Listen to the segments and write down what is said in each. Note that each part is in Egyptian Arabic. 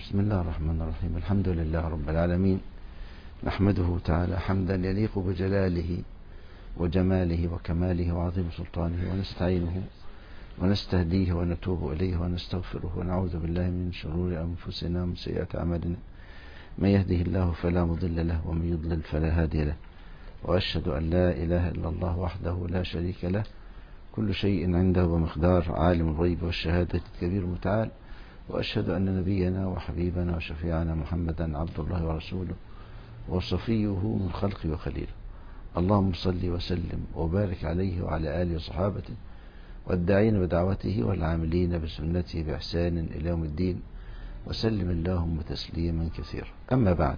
بسم الله الرحمن الرحيم الحمد لله رب العالمين نحمده تعالى حمدا يليق بجلاله وجماله وكماله وعظيم سلطانه ونستعينه ونستهديه ونتوب إليه ونستغفره ونعوذ بالله من شرور أنفسنا ومن سيئات أعمالنا من يهده الله فلا مضل له ومن يضلل فلا هادي له وأشهد أن لا إله إلا الله وحده لا شريك له كل شيء عنده بمقدار عالم الغيب والشهادة الكبير المتعال وأشهد أن نبينا وحبيبنا وشفيعنا محمدا عبد الله ورسوله وصفيه من خلقه وخليله اللهم صل وسلم وبارك عليه وعلى آله وصحابته والداعين بدعوته والعاملين بسنته بإحسان إلى يوم الدين وسلم اللهم تسليما كثيرا أما بعد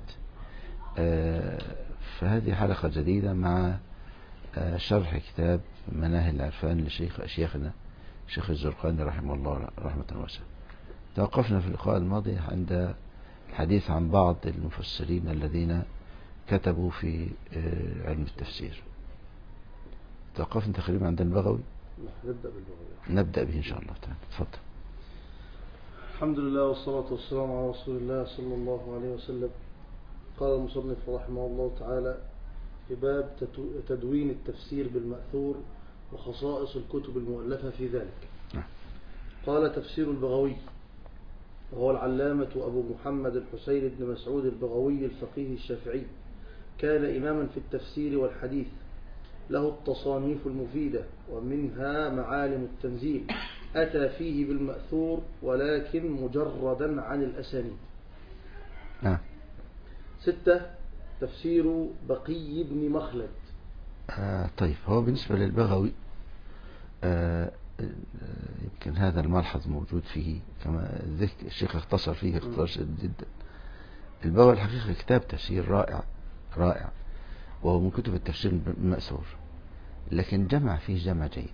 فهذه حلقة جديدة مع شرح كتاب مناهل العرفان لشيخ أشياخنا شيخ الزرقاني رحمه الله رحمة واسعة توقفنا في اللقاء الماضي عند الحديث عن بعض المفسرين الذين كتبوا في علم التفسير توقفنا تقريبا عند البغوي نبدأ بالبغوي نبدأ به إن شاء الله تعالى تفضل الحمد لله والصلاة والسلام على رسول الله صلى الله عليه وسلم قال المصنف رحمه الله تعالى في باب تدوين التفسير بالمأثور وخصائص الكتب المؤلفة في ذلك نعم. قال تفسير البغوي وهو العلامة أبو محمد الحسين بن مسعود البغوي الفقيه الشافعي كان إماما في التفسير والحديث له التصانيف المفيدة ومنها معالم التنزيل أتى فيه بالمأثور ولكن مجردا عن الأسانيد نعم ستة تفسير بقي بن مخلد آه طيب هو بالنسبة للبغوي آه يمكن هذا الملحظ موجود فيه كما ذكر الشيخ اختصر فيه اختصار شديد جدا البغوي الحقيقة كتاب تفسير رائع رائع وهو من كتب التفسير المأثور لكن جمع فيه جمع جيد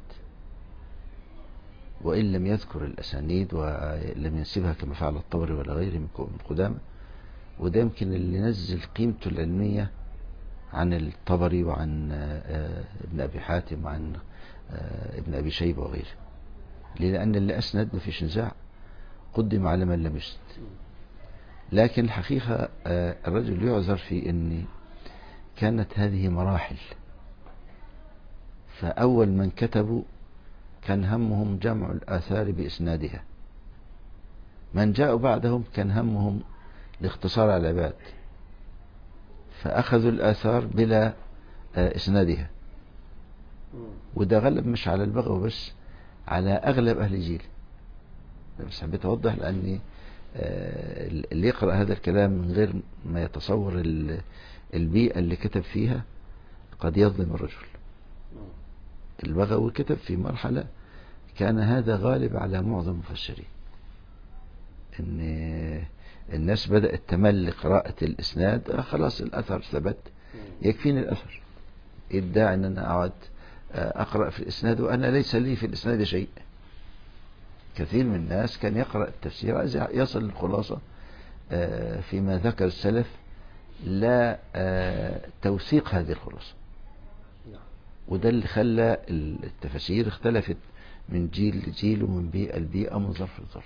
وإن لم يذكر الأسانيد ولم ينسبها كما فعل الطبري ولا غيره من قدامى وده يمكن اللي نزل قيمته العلمية عن الطبري وعن ابن أبي حاتم وعن ابن أبي شيبة وغيره لأن اللي أسند ما فيش نزاع قدم على من لم يسند لكن الحقيقة الرجل يعذر في أن كانت هذه مراحل فأول من كتبوا كان همهم جمع الآثار بإسنادها من جاءوا بعدهم كان همهم الاختصار على العباد فأخذوا الآثار بلا إسنادها وده غلب مش على البغوي بس على أغلب أهل الجيل بس حبيت أوضح لأني اللي يقرأ هذا الكلام من غير ما يتصور البيئة اللي كتب فيها قد يظلم الرجل البغوي كتب في مرحلة كان هذا غالب على معظم المفسرين ان الناس بدأت تمل قراءة الإسناد خلاص الأثر ثبت يكفيني الأثر يدعي أن أنا أقعد أقرأ في الإسناد وأنا ليس لي في الإسناد شيء كثير من الناس كان يقرأ التفسير يصل للخلاصة فيما ذكر السلف لا توثيق هذه الخلاصة وده اللي خلى التفاسير اختلفت من جيل لجيل ومن بيئة لبيئة ومن ظرف لظرف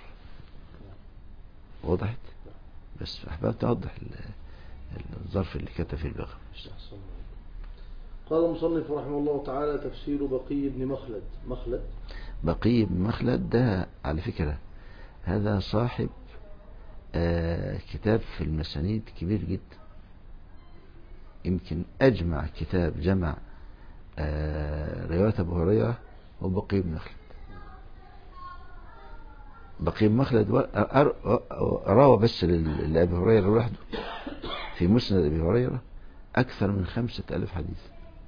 وضحت بس أحببت أوضح الظرف اللي كتب في البغوي قال المصنف رحمه الله تعالى تفسير بقي بن مخلد مخلد بقي بن مخلد ده على فكرة هذا صاحب آه كتاب في المسانيد كبير جدا يمكن أجمع كتاب جمع آه رواية أبو هريرة هو بقي بن مخلد بقي بن مخلد روى بس لأبي هريرة لوحده في مسند أبي هريرة أكثر من خمسة ألف حديث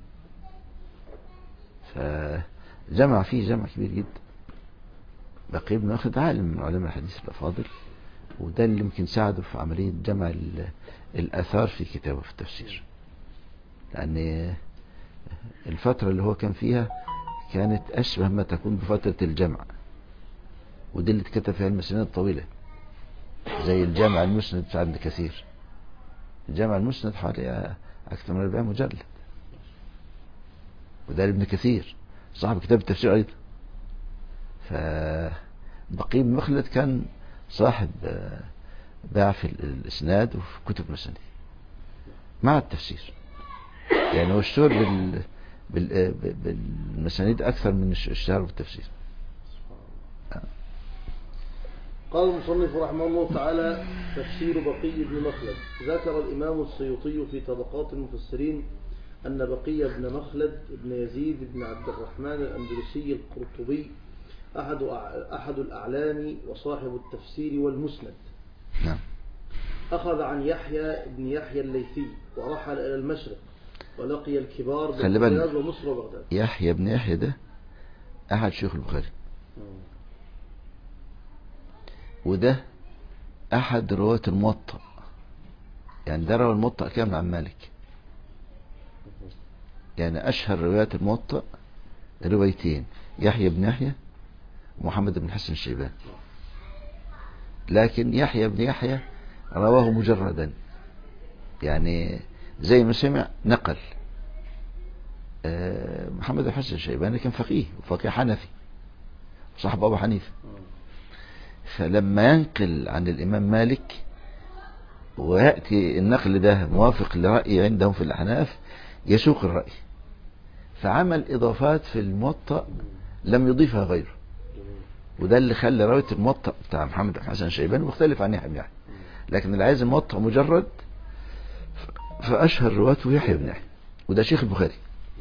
فجمع فيه جمع كبير جدا بقي بن مخلد عالم من علماء الحديث الأفاضل وده اللي يمكن ساعده في عملية جمع الآثار في كتابه في التفسير لأن الفترة اللي هو كان فيها كانت أشبه ما تكون بفترة الجمع ودي اللي اتكتب فيها المسنين الطويلة زي الجامع المسند بتاع ابن كثير الجامع المسند حوالي أكثر من 40 مجلد وده لابن كثير صاحب كتاب التفسير أيضا فبقي بن مخلد كان صاحب باع في الإسناد وفي كتب المسانيد مع التفسير يعني هو اشتهر بال... بال... بالمسانيد أكثر من الشهر بالتفسير قال المصنف رحمه الله تعالى تفسير بقي بن مخلد ذكر الإمام السيوطي في طبقات المفسرين أن بقي بن مخلد بن يزيد بن عبد الرحمن الأندلسي القرطبي أحد أحد الأعلام وصاحب التفسير والمسند نعم أخذ عن يحيى بن يحيى الليثي ورحل إلى المشرق ولقي الكبار خلي بالك. بالحجاز ومصر وبغداد يحيى بن يحيى ده أحد شيوخ البخاري وده أحد رواة الموطأ يعني ده روى الموطأ كامل عن مالك يعني أشهر روايات الموطأ روايتين يحيى بن يحيى ومحمد بن حسن الشيبان لكن يحيى بن يحيى رواه مجردا يعني زي ما سمع نقل آه، محمد بن حسن الشيباني كان فقيه وفقيه حنفي صاحب أبو حنيفة فلما ينقل عن الإمام مالك ويأتي النقل ده موافق لرأي عندهم في الأحناف يسوق الرأي فعمل إضافات في الموطأ لم يضيفها غيره وده اللي خلى رواية الموطأ بتاع محمد بن حسن الشيباني مختلف عن يحيى بن يحيى لكن اللي عايز الموطأ مجرد ف- فأشهر رواته يحيى بن يحيى وده شيخ البخاري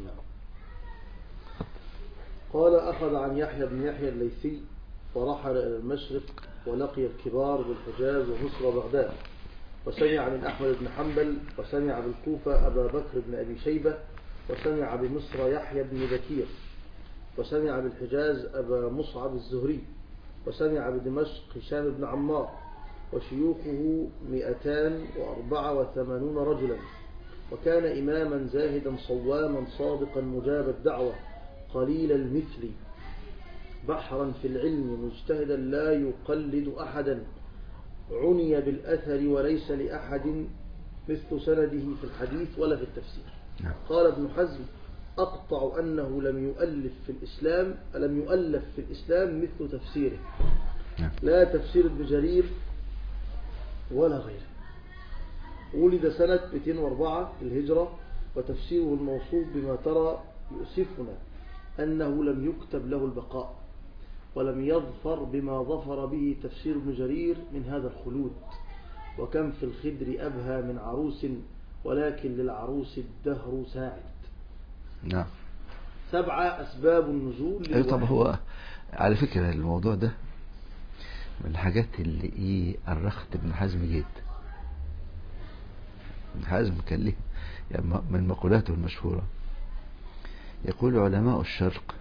قال أخذ عن يحيى بن يحيى الليثي ورحل إلى المشرق ولقي الكبار بالحجاز ومصر وبغداد وسمع من أحمد بن حنبل وسمع بالكوفة أبا بكر بن أبي شيبة وسمع بمصر يحيى بن بكير وسمع بالحجاز أبا مصعب الزهري وسمع بدمشق هشام بن عمار وشيوخه مئتان وأربعة وثمانون رجلا وكان إماما زاهدا صواما صادقا مجاب الدعوة قليل المثل بحرا في العلم مجتهدا لا يقلد أحدا عني بالأثر وليس لأحد مثل سنده في الحديث ولا في التفسير نعم. قال ابن حزم أقطع أنه لم يؤلف في الإسلام لم يؤلف في الإسلام مثل تفسيره نعم. لا تفسير ابن جرير ولا غيره ولد سنة 204 للهجرة وتفسيره الموصوف بما ترى يؤسفنا أنه لم يكتب له البقاء ولم يظفر بما ظفر به تفسير ابن جرير من هذا الخلود وكم في الخدر أبهى من عروس ولكن للعروس الدهر ساعد نعم سبعة أسباب النزول أي طب للوحي. هو على فكرة الموضوع ده من الحاجات اللي ايه أرخت ابن حزم جدا ابن حزم كان ليه يعني من مقولاته المشهورة يقول علماء الشرق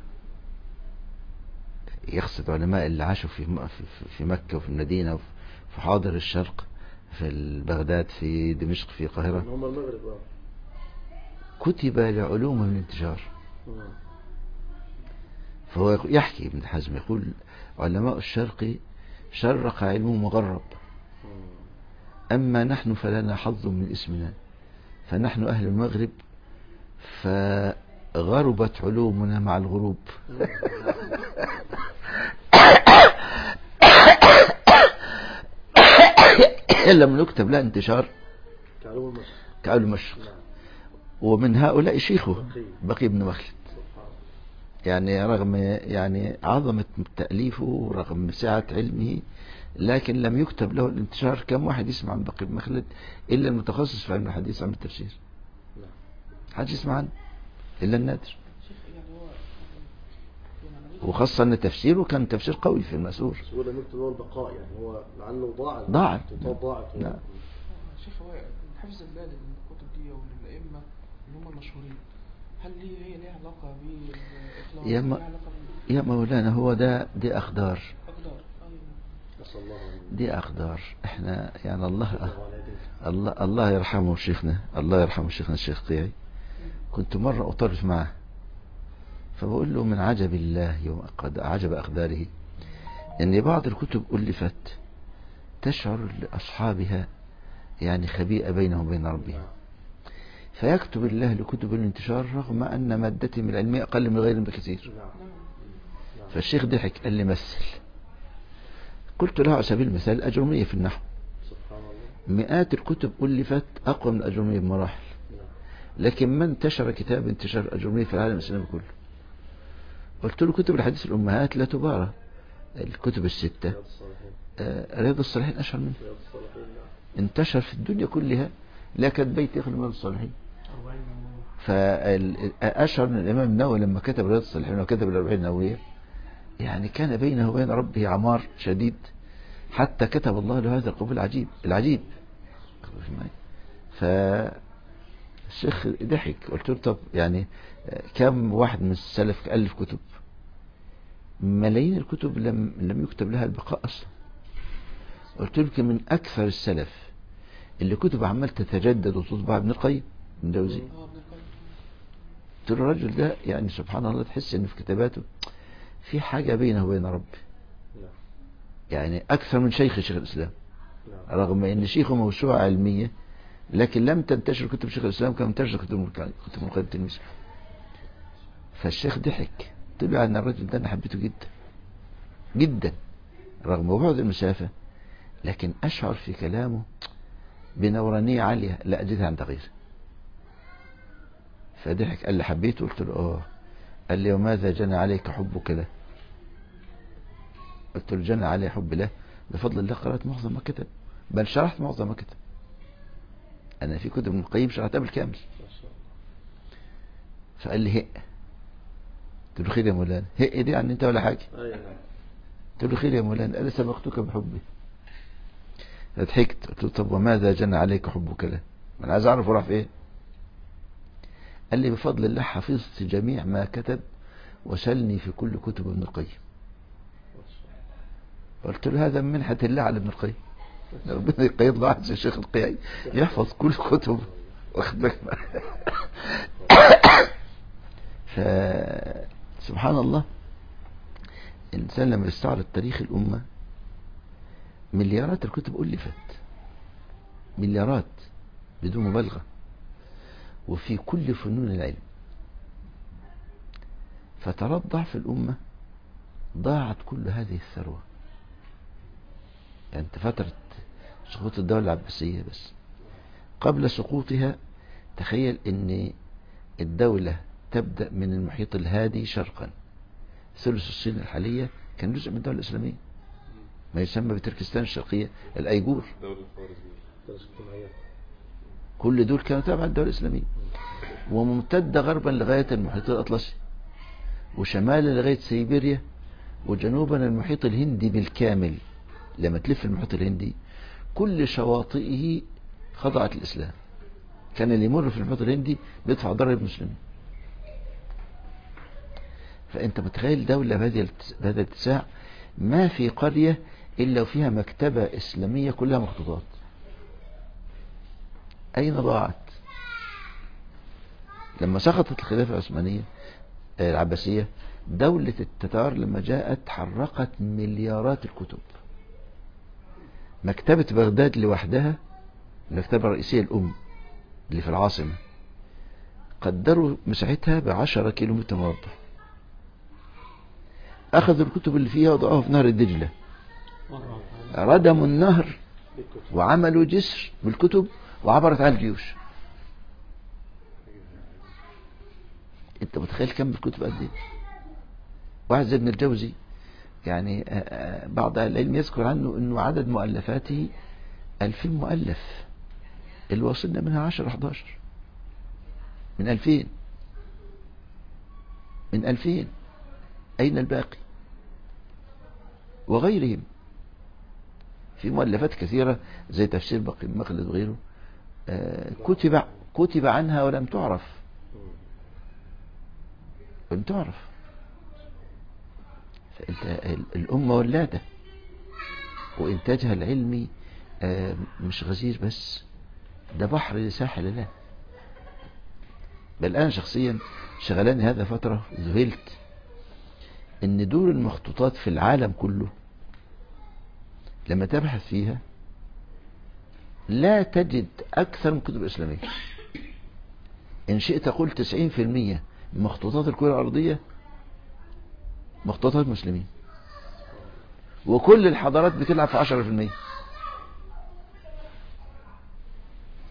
يقصد علماء اللي عاشوا في م- في- في مكة وفي المدينة وفي في حاضر الشرق في بغداد في دمشق في القاهرة هم المغرب آه. كتب لعلوم من انتشار مم. فهو يق- يحكي ابن حزم يقول علماء الشرق شرق علمهم وغرب مم. أما نحن فلنا حظ من اسمنا فنحن أهل المغرب فغربت علومنا مع الغروب لم نكتب لا انتشار كعلوم المشرق كعلم المشرق نعم ومن هؤلاء شيخه بقي. بقي بن مخلد سبحان يعني رغم يعني عظمة تأليفه ورغم سعة علمه لكن لم يكتب له الانتشار كم واحد يسمع عن بقي بن مخلد إلا المتخصص في علم الحديث وعلم التفسير نعم. حدش يسمع عنه إلا النادر شيخ يعني هو يعني عملية وخاصة أن تفسيره كان تفسير قوي في المأثور بس هو لم يكتب له البقاء يعني هو لعله ضاعت ضاعت. خطوات ضاعت نعم. شيخ هو حفظ البال الكتب دي وللأئمة اللي هم المشهورين هل ليه هي ليها علاقة بالإخلاص؟ يا ما- ليها علاقة بال- يا مولانا هو ده دي أقدار أقدار أيوة نسأل الله أن دي أقدار احنا يعني الله يتوب على يديك. الله الله يرحمه شيخنا الله يرحمه شيخنا الشيخ قيعي كنت مرة أطرف معه فبقول له من عجب الله وقد عجب أقداره أن بعض الكتب ألفت تشعر لأصحابها يعني خبيئة بينهم وبين ربهم نعم. فيكتب الله لكتب الانتشار رغم أن مادتهم العلمية أقل من غيرهم بكثير نعم نعم نعم. فالشيخ ضحك قال لي مثل قلت له على سبيل المثال الأجرمية في النحو سبحان مئات الكتب ألفت أقوى من الأجرمية بمراحل لكن ما انتشر كتاب انتشار الأجرمية في العالم الإسلامي كله قلت له كتب الحديث الأمهات لا تبارى الكتب الستة رياض الصالحين آه، رياض الصالحين أشهر منه رياض الصالحين نعم انتشر في الدنيا كلها لا كان بيت يخلو من الصالحين 40 نووي. فأشهر من الإمام النووي لما كتب رياض الصالحين وكتب الأربعين النووية يعني كان بينه وبين ربه عمار شديد حتى كتب الله له هذا القبول العجيب العجيب فالشيخ ضحك قلت له طب يعني كم واحد من السلف ألف كتب ملايين الكتب لم لم يكتب لها البقاء أصلا قلت له من أكثر السلف اللي كتب عمال تتجدد وتطبع ابن القيم من جوزي اه ابن القيم قلت له الرجل ده يعني سبحان الله تحس ان في كتاباته في حاجة بينه وبين ربه نعم يعني أكثر من شيخ شيخ الإسلام نعم رغم أن شيخه موسوعة علمية لكن لم تنتشر كتب شيخ الإسلام كما انتشر كتب ابن القيم- كتب ابن القيم التلميذ فالشيخ ضحك قلت له يعني الرجل ده أنا حبيته جدا جدا رغم بعد المسافة لكن أشعر في كلامه بنورانية عالية لا أجدها عند غيره فضحك قال لي حبيته قلت له اه قال لي وماذا جنى عليك حبك له قلت له جنى علي حب له بفضل الله قرأت معظم ما كتب بل شرحت معظم ما كتب أنا في كتب ابن القيم شرحتها بالكامل ما شاء الله فقال لي هق قلت له خير يا مولانا هق دي يعني انت ولا حاجة أي نعم قلت له خير يا مولانا قال لي سبقتك بحبي فضحكت قلت له طب وماذا جنى عليك حبك له ما انا عايز اعرف وراح فين قال لي بفضل الله حفظت جميع ما كتب وسلني في كل كتب ابن القيم ما شاء الله قلت له هذا من منحة الله على ابن القيم ربنا يقيد له واحد زي الشيخ القيعي يحفظ كل كتب واخد بالك ف سبحان الله الإنسان لما يستعرض تاريخ الأمة مليارات الكتب ألفت مليارات بدون مبالغة وفي كل فنون العلم فترى ضعف الأمة ضاعت كل هذه الثروة يعني انت فترة سقوط الدولة العباسية بس قبل سقوطها تخيل ان الدولة تبدأ من المحيط الهادي شرقا ثلث الصين الحالية كان جزء من الدولة الإسلامية ما يسمى بتركستان الشرقية الأيجور دولة الخوارزمية درس اجتماعيات كل دول كانوا تابعا للدولة الإسلامية وممتدة غربا لغاية المحيط الأطلسي وشمالا لغاية سيبيريا وجنوبا المحيط الهندي بالكامل لما تلف المحيط الهندي كل شواطئه خضعت الإسلام كان اللي يمر في المحيط الهندي بيدفع ضرر المسلمين فأنت متخيل دولة بهذه الاتس- بهذا الاتساع ما في قرية إلا وفيها مكتبة إسلامية كلها مخطوطات أين ضاعت لما سقطت الخلافة العثمانية آه، العباسية دولة التتار لما جاءت حرقت مليارات الكتب مكتبة بغداد لوحدها المكتبة الرئيسية الأم اللي في العاصمة قدروا مساحتها بعشرة كيلو متر مربع أخذوا الكتب اللي فيها وضعوها في نهر الدجلة مرة ردموا النهر بالكتب وعملوا جسر بالكتب وعبرت على الجيوش انت متخيل كم الكتب قد ايه واحد زي ابن الجوزي يعني آه، آه، بعض أهل العلم يذكر عنه انه عدد مؤلفاته ألفين مؤلف اللي وصلنا منها عشر 11 من ألفين من ألفين أين الباقي وغيرهم في مؤلفات كثيرة زي تفسير بقي المخلد وغيره آه، كتب كتب عنها ولم تعرف لم تعرف فأنت ال- الأمة ولادة وإنتاجها العلمي آه، مش غزير بس ده بحر لساحل الله بل أنا شخصيا شغلاني هذا فترة ذهلت إن دور المخطوطات في العالم كله لما تبحث فيها لا تجد أكثر من كتب الإسلامية إن شئت قل 90% من مخطوطات الكرة الأرضية مخطوطات مسلمين وكل الحضارات بتلعب في 10%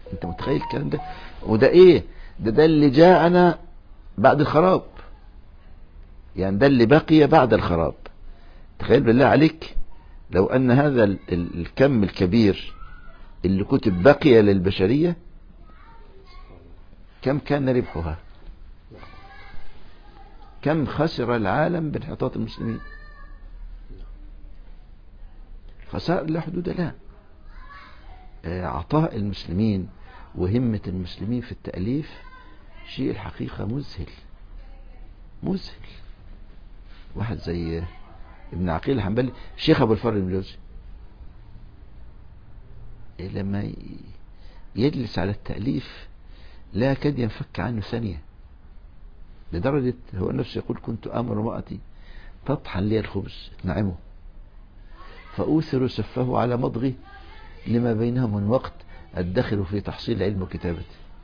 انت متخيل الكلام ده وده ايه ده ده اللي جاءنا بعد الخراب يعني ده اللي بقي بعد الخراب تخيل بالله عليك لو ان هذا ال- ال- الكم الكبير اللي كتب بقي للبشرية كم كان ربحها كم خسر العالم بانحطاط المسلمين خسائر لا حدود لها آه، عطاء المسلمين وهمة المسلمين في التأليف شيء الحقيقة مذهل مذهل واحد زي ابن عقيل الحنبلي شيخ ابو الفر الجوزي لما ي- يجلس على التأليف لا يكاد ينفك عنه ثانية لدرجة هو نفسه يقول كنت أمر امرأتي تطحن لي الخبز تنعمه فأوثر سفه على مضغي لما بينه من وقت أدخر في تحصيل علم وكتابته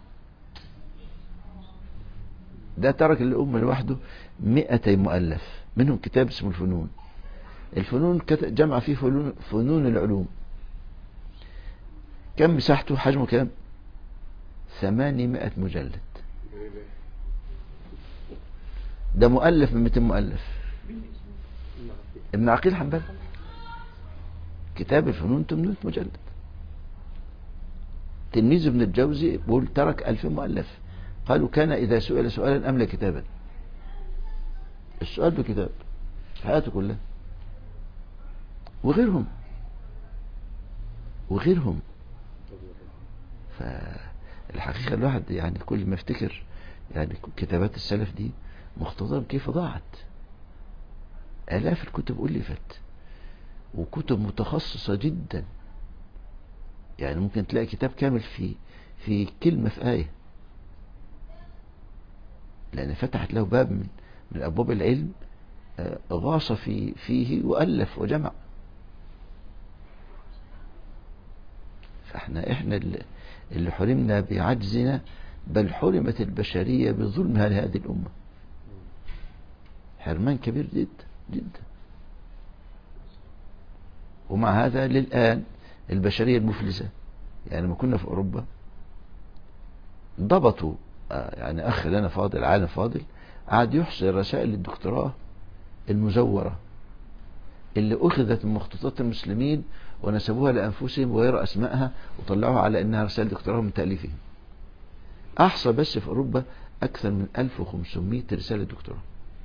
ده ترك الأمة لوحده مئتي مؤلف منهم كتاب اسمه الفنون الفنون كت- جمع فيه فنون, فنون العلوم كم مساحته حجمه كم ثمانمائة مجلد ده مؤلف من 200 مؤلف ابن عقيل حنبل كتاب الفنون 800 مجلد تلميذ ابن الجوزي بيقول ترك 2000 مؤلف قالوا كان إذا سئل سؤالا أملى كتابا السؤال بكتاب حياته كلها وغيرهم وغيرهم فالحقيقة الواحد يعني كل ما افتكر يعني كتابات السلف دي مختضرة كيف ضاعت آلاف الكتب ألفت وكتب متخصصة جدا يعني ممكن تلاقي كتاب كامل في في كلمة في آية لأن فتحت له باب من من أبواب العلم آه، غاص في فيه وألف وجمع فاحنا احنا اللي- اللي حرمنا بعجزنا بل حرمت البشرية بظلمها لهذه الأمة حرمان كبير جدا جدا ومع هذا للآن البشرية المفلسة يعني لما كنا في أوروبا ضبطوا آه، يعني أخ لنا فاضل عالم فاضل قعد يحصي رسائل الدكتوراه المزورة اللي أخذت من مخطوطات المسلمين ونسبوها لأنفسهم وغير أسمائها وطلعوها على أنها رسائل دكتوراه من تأليفهم أحصى بس في أوروبا أكثر من 1500 رسالة دكتوراه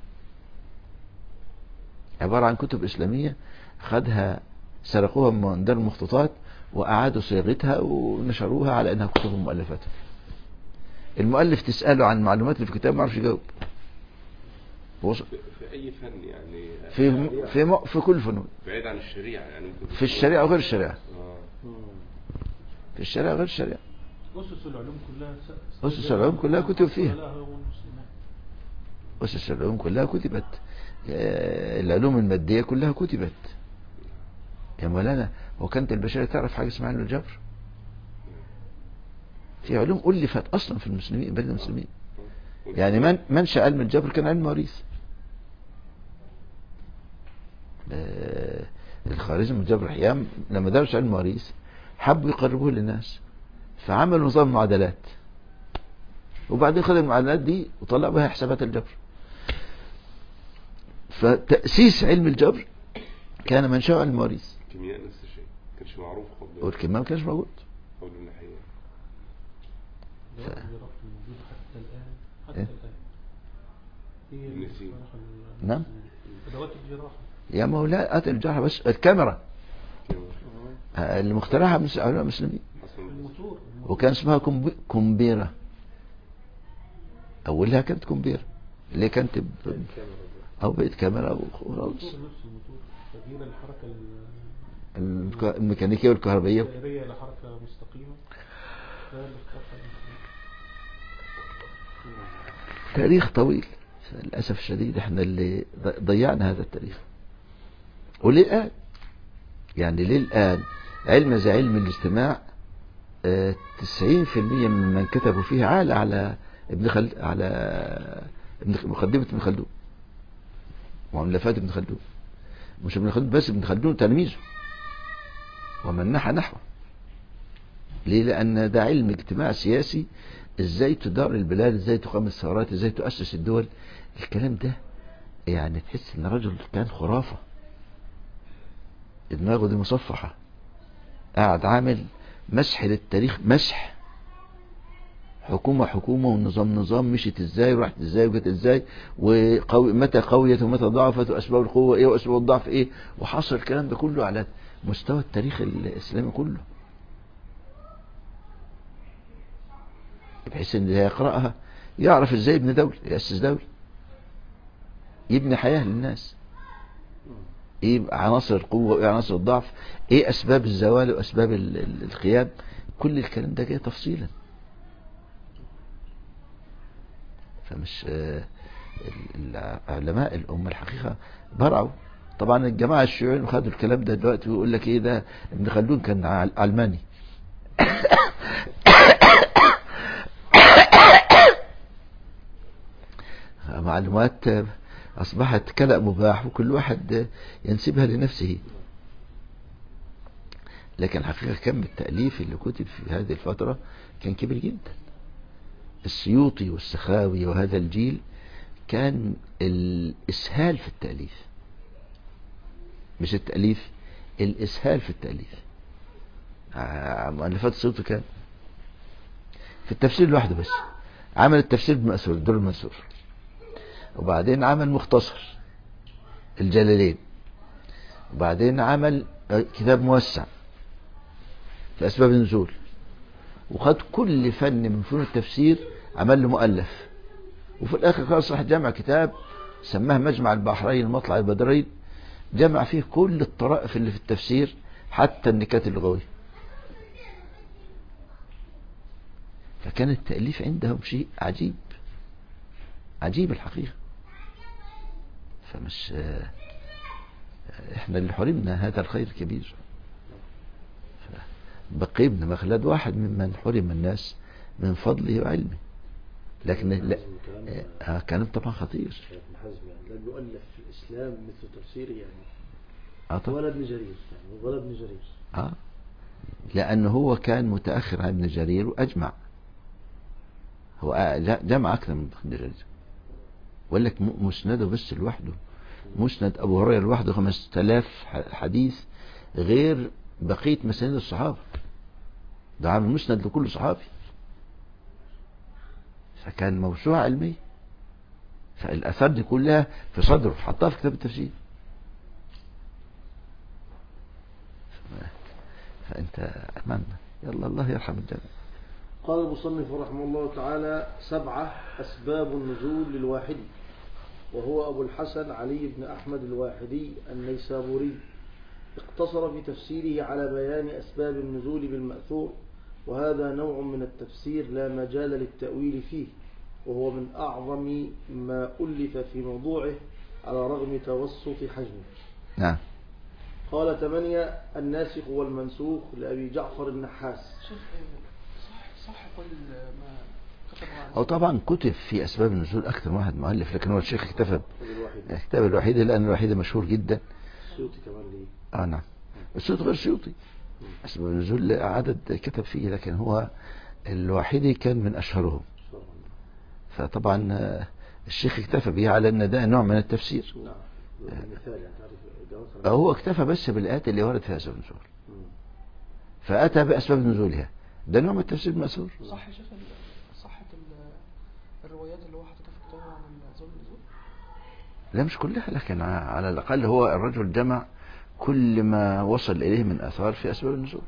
عبارة عن كتب إسلامية خدها سرقوها من دار المخطوطات وأعادوا صياغتها ونشروها على أنها كتب مؤلفات المؤلف تسأله عن معلومات اللي في الكتاب ما يعرفش يجاوب هو ص- في في اي فن يعني في في م- في كل الفنون بعيد عن الشريعه يعني ممكن في الشريعة وغير الشريعة آه. في الشريعة وغير الشريعة أسس العلوم كلها س- أسس العلوم كلها كتب فيها. لها والمسلمات. أسس العلوم كلها كتبت آه، العلوم المادية كلها كتبت يا مولانا هو كانت البشرية تعرف حاجة اسمها علم الجبر في علوم ألفت أصلا في المسلمين بين المسلمين يعني من منشأ علم الجبر كان علم مواريث آه، الخوارزم والجبر الحيام لما درسوا علم المواريث حبوا يقربوه للناس فعملوا نظام معادلات وبعدين خدوا المعادلات دي وطلع بها حسابات الجبر فتأسيس علم الجبر كان منشأ علم المواريث الكيمياء نفس الشيء ما كانش معروف قبل والكمام ما كانش موجود قبل الناحيه ده الجراح الموجود حتى الآن حتى إيه؟ الآن هي النسيج. المصطلح ال- نعم. أدوات الجراحة يا مولاي قتل الجرح بس الكاميرا آه، اللي مخترعها من علماء المسلمين حسن الموتور الموتور. وكان اسمها كمبي- كمبيرة أولها كانت كمبيرة اللي كانت ب... أو بقت كاميرا وخلاص الموتور نفس الموتور تغيير الحركة ال- الك- الميكانيكية والكهربائية الدائرية لحركة مستقيمة ده اللي اخترعها المسلمين. تاريخ طويل للأسف الشديد احنا اللي ض- ضيعنا هذا التاريخ وللآن يعني للآن علم زي علم الاجتماع آه، 90% ممن كتبوا فيه عال على ابن خل... على ابن خ- مقدمة ابن خلدون ومؤلفات ابن خلدون مش ابن خلدون بس ابن خلدون تلميذه ومن نحى نحوه ليه لأن ده علم اجتماع سياسي ازاي تدار البلاد ازاي تقام الثورات ازاي تؤسس الدول الكلام ده يعني تحس ان الرجل كان خرافة دماغه دي مصفحة قاعد عامل مسح للتاريخ مسح حكومة حكومة والنظام نظام مشيت ازاي وراحت ازاي وجت ازاي وقوي متى قويت ومتى ضعفت واسباب القوة ايه واسباب الضعف ايه وحصل الكلام ده كله على مستوى التاريخ الاسلامي كله بحيث ان اللي يقرأها يعرف ازاي يبني دولة يأسس دولة يبني حياة للناس ايه عناصر القوة وايه عناصر الضعف ايه اسباب الزوال واسباب ال- ال- الخياب كل الكلام ده جاي تفصيلا فمش آه، ال- العلماء الأمة الحقيقة برعوا طبعا الجماعة الشيوعيين خدوا الكلام ده دلوقتي ويقول لك ايه ده ابن خلدون كان عل- علماني معلومات آه، أصبحت كلأ مباح وكل واحد آه، ينسبها لنفسه لكن الحقيقة كم التأليف اللي كتب في هذه الفترة كان كبير جدا السيوطي والسخاوي وهذا الجيل كان الإسهال في التأليف مش التأليف الإسهال في التأليف آه، مؤلفات السيوطي كان في التفسير لوحده بس عمل التفسير بمأثور الدور المنثور وبعدين عمل مختصر الجلالين وبعدين عمل آه، كتاب موسع في أسباب النزول وخد كل فن من فنون التفسير عمل له مؤلف وفي الآخر خلاص راح جمع كتاب سماه مجمع البحرين المطلع البدرين جمع فيه كل الطرائف اللي في التفسير حتى النكات اللغوية فكان التأليف عندهم شيء عجيب عجيب الحقيقة فمش آه، احنا اللي حرمنا هذا الخير الكبير بقي بن مخلد واحد ممن حرم الناس من فضله وعلمه لكن لا كلام آه، كلام طبعا خطير شيخ ابن حزم يعني لا يؤلف في الإسلام مثل تفسيره يعني آه طبعا ولا ابن جرير يعني ولا ابن جرير آه لأنه هو كان متأخر عن ابن جرير وأجمع هو آه، لا، جمع أكثر من ابن جرير وقال لك م- مسنده بس لوحده مسند أبو هريرة لوحده 5000 ح- حديث غير بقية مسانيد الصحابة ده عامل مسند لكل صحابي فكان موسوعة علمية فالآثار دي كلها في صدره حطها في كتاب التفسير فأنت أمامنا يلا الله يرحم الجميع قال المصنف رحمه الله تعالى سبعة أسباب النزول للواحد وهو أبو الحسن علي بن أحمد الواحدي النيسابوري اقتصر في تفسيره على بيان أسباب النزول بالمأثور وهذا نوع من التفسير لا مجال للتأويل فيه وهو من أعظم ما ألف في موضوعه على رغم توسط حجمه نعم قال ثمانية الناسخ والمنسوخ لأبي جعفر النحاس شيخ آه، صح صح كل ما كتب عن أو طبعا كتب في أسباب النزول أكثر من واحد مؤلف لكن هو الشيخ اكتفى الواحد الكتاب الوحيد لأن الوحيد مشهور جدا السيوطي كمان ليه اه نعم السيوطي غير سيوطي أسباب النزول عدد كتب فيه لكن هو الوحيد كان من أشهرهم شاء الله. فطبعا آه، الشيخ اكتفى به على أن ده نوع من التفسير نعم مثال يعني تعرف جواب هو اكتفى بس بالآيات اللي ورد فيها أسباب النزول مم. فأتى بأسباب نزولها ده نوع من التفسير المأثور صح يا شيخ ال- صحة ال- الروايات اللي هو حاططها في كتابه عن النزول النزول لا مش كلها لكن على الأقل هو الرجل جمع كل ما وصل إليه من أثار في أسباب النزول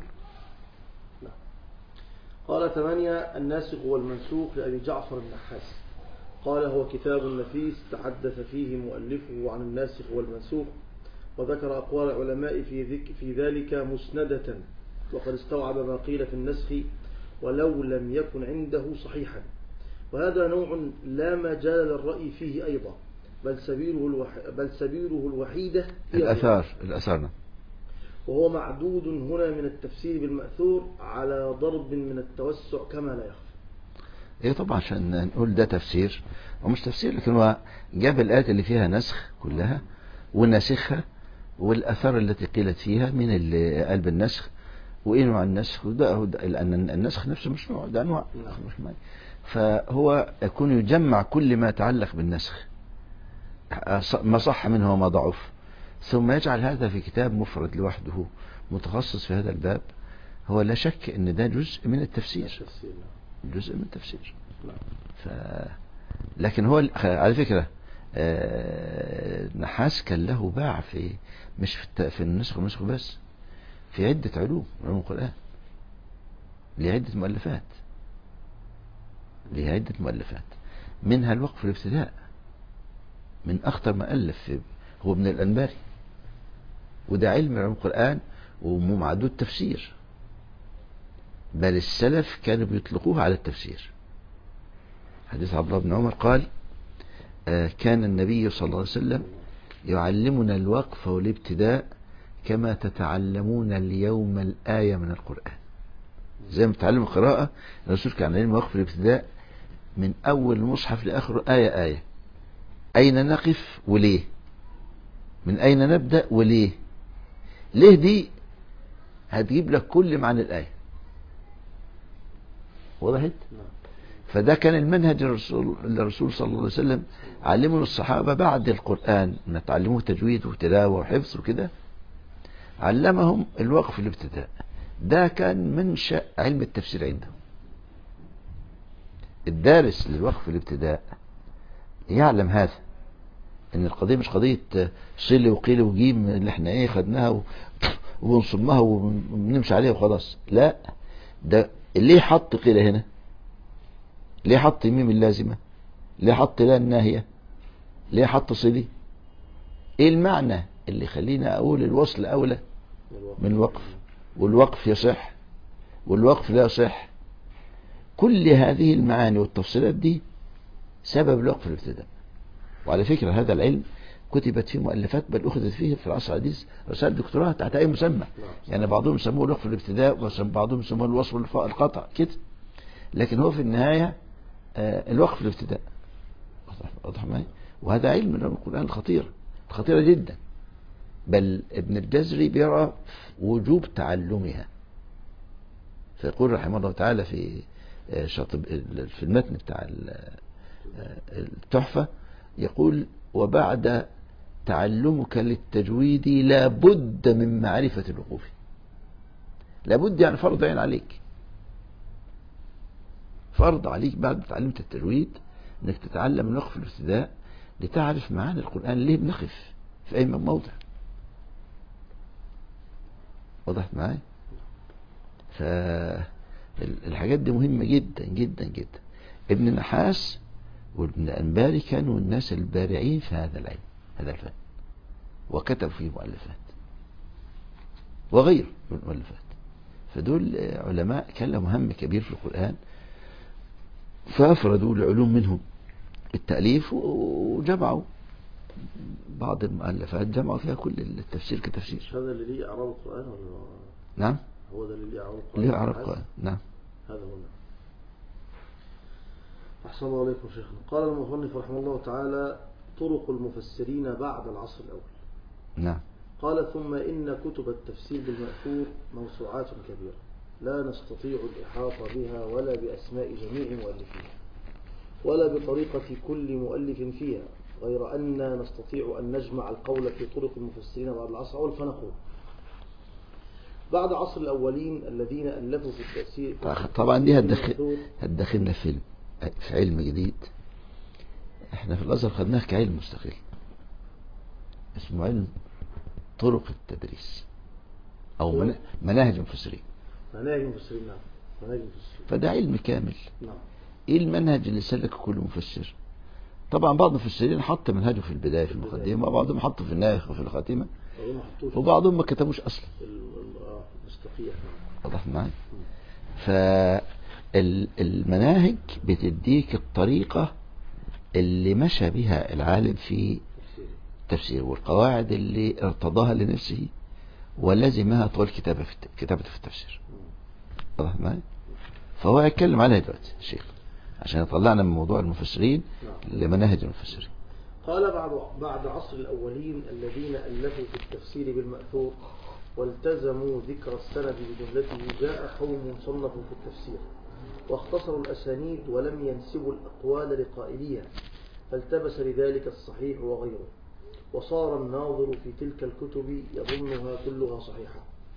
قال ثمانية الناسخ والمنسوخ لأبي جعفر النحاس قال هو كتاب نفيس تحدث فيه مؤلفه عن الناسخ والمنسوخ وذكر أقوال العلماء في, ذك في ذلك مسندة وقد استوعب ما قيل في النسخ ولو لم يكن عنده صحيحا وهذا نوع لا مجال للرأي فيه أيضا بل سبيله, الوح بل سبيله الوحيدة هي الأثار الأثار نعم وهو معدود هنا من التفسير بالمأثور على ضرب من التوسع كما لا يخفى ايه طبعا عشان نقول ده تفسير ومش تفسير لكن هو جاب الآيات اللي فيها نسخ كلها وناسخها والأثار التي قيلت فيها من اللي قال بالنسخ وايه نوع النسخ وده هو ده لان النسخ نفسه مش نوع ده انواع نعم. مش معنى. فهو يكون يجمع كل ما يتعلق بالنسخ ما صح منه وما ضعف ثم يجعل هذا في كتاب مفرد لوحده متخصص في هذا الباب هو لا شك ان ده جزء من التفسير التفسير نعم. جزء من التفسير نعم. ف... لكن هو ال- على فكرة آه، نحاس كان له باع في مش في, الت... في النسخ والنسخ بس في عدة علوم علوم القرآن لعدة مؤلفات لها عدة مؤلفات منها الوقف الابتداء من أخطر ما ألف في هو ابن الأنباري وده علم علوم القرآن ومعدود تفسير بل السلف كانوا بيطلقوه على التفسير حديث عبد الله بن عمر قال آه، كان النبي صلى الله عليه وسلم يعلمنا الوقف والابتداء كما تتعلمون اليوم الآية من القرآن زي ما بتعلم القراءة الرسول كان علم وقف الابتداء من أول المصحف لآخره آية آية أين نقف وليه من أين نبدأ وليه ليه دي هتجيب لك كل معنى الآية وضحت نعم. فده كان المنهج الرسول الرسول صلى الله عليه وسلم علمه الصحابة بعد القرآن ان تعلموه تجويد وتلاوة وحفظ وكده علمهم الوقف الابتداء ده كان منشأ علم التفسير عندهم الدارس للوقف الابتداء يعلم هذا ان القضية مش قضية صل وقيل وجيم اللي احنا ايه خدناها و- ونصمها ونمشي عليها وخلاص لا ده ليه حط قيل هنا ليه حط ميم اللازمة ليه حط لا الناهية ليه حط صلي ايه المعنى اللي يخلينا اقول الوصل اولى من الوقف والوقف يصح والوقف لا يصح كل هذه المعاني والتفصيلات دي سبب الوقف الابتداء وعلى فكرة هذا العلم كتبت فيه مؤلفات بل أخذت فيه في العصر الحديث رسائل دكتوراه تحت أي مسمى نعم. يعني بعضهم يسموه الوقف الابتداء وبعضهم يسموه الوصف والف- القطع كده لكن هو في النهاية آه، الوقف الابتداء واضح- واضح معي وهذا علم من القرآن الخطير الخطيرة جدا بل ابن الجزري بيرى وجوب تعلمها فيقول رحمه الله تعالى في آه، شاطب في المتن بتاع ال- آه، التحفة يقول وبعد تعلمك للتجويد لابد من معرفة الوقوف لابد يعني فرض عين عليك فرض عليك بعد ما تعلمت التجويد انك تتعلم الوقف الابتداء لتعرف معاني القرآن ليه بنقف في اي موضع وضحت معايا فالحاجات دي مهمة جدا جدا جدا ابن نحاس وابن أنباري كانوا الناس البارعين في هذا العلم هذا الفن وكتب فيه مؤلفات وغير من المؤلفات فدول علماء كان لهم هم كبير في القرآن فأفردوا العلوم منهم التأليف وجمعوا بعض المؤلفات جمعوا فيها كل التفسير كتفسير مش هذا اللي ليه إعراب القرآن ولا نعم هو ده اللي ليه إعراب القرآن ليه عرب حسن. قرآن نعم هذا هو نعم. أحسن الله عليكم شيخنا قال المصنف رحمه الله تعالى طرق المفسرين بعد العصر الأول نعم قال ثم إن كتب التفسير بالمأثور موسوعات كبيرة لا نستطيع الإحاطة بها ولا بأسماء جميع مؤلفيها ولا بطريقة كل مؤلف فيها غير أن نستطيع أن نجمع القول في طرق المفسرين بعد العصر الأول فنقول بعد عصر الأولين الذين ألفوا في التأثير طبعا دي هتدخل بالمأثور هتدخلنا في في علم جديد احنا في الازهر خدناه كعلم مستقل اسمه علم طرق التدريس او من- مناهج المفسرين مناهج المفسرين نعم مناهج المفسرين فده علم كامل نعم ايه المنهج اللي سلكه كل مفسر طبعا بعض المفسرين حط منهجه في البدايه في المقدمه وبعضهم حطه في النهايه وفي الخاتمه أظن ما حطوش وبعضهم ما كتبوش اصلا في ال- ال- آه، المستقية نعم واضح معايا فالمناهج بتديك الطريقة اللي مشى بها العالم في تفسير التفسير والقواعد اللي ارتضاها لنفسه ولزمها طول كتابة في الت- كتابته في التفسير واضح معايا فهو يتكلم عليها دلوقتي الشيخ عشان يطلعنا من موضوع المفسرين نعم. لمناهج المفسرين قال بعد بعد عصر الأولين الذين ألفوا في التفسير بالمأثور والتزموا ذكر السند بجملته جاء قوم صنفوا في التفسير واختصروا الأسانيد ولم ينسبوا الأقوال لقائليها فالتبس لذلك الصحيح وغيره وصار الناظر في تلك الكتب يظنها كلها صحيحة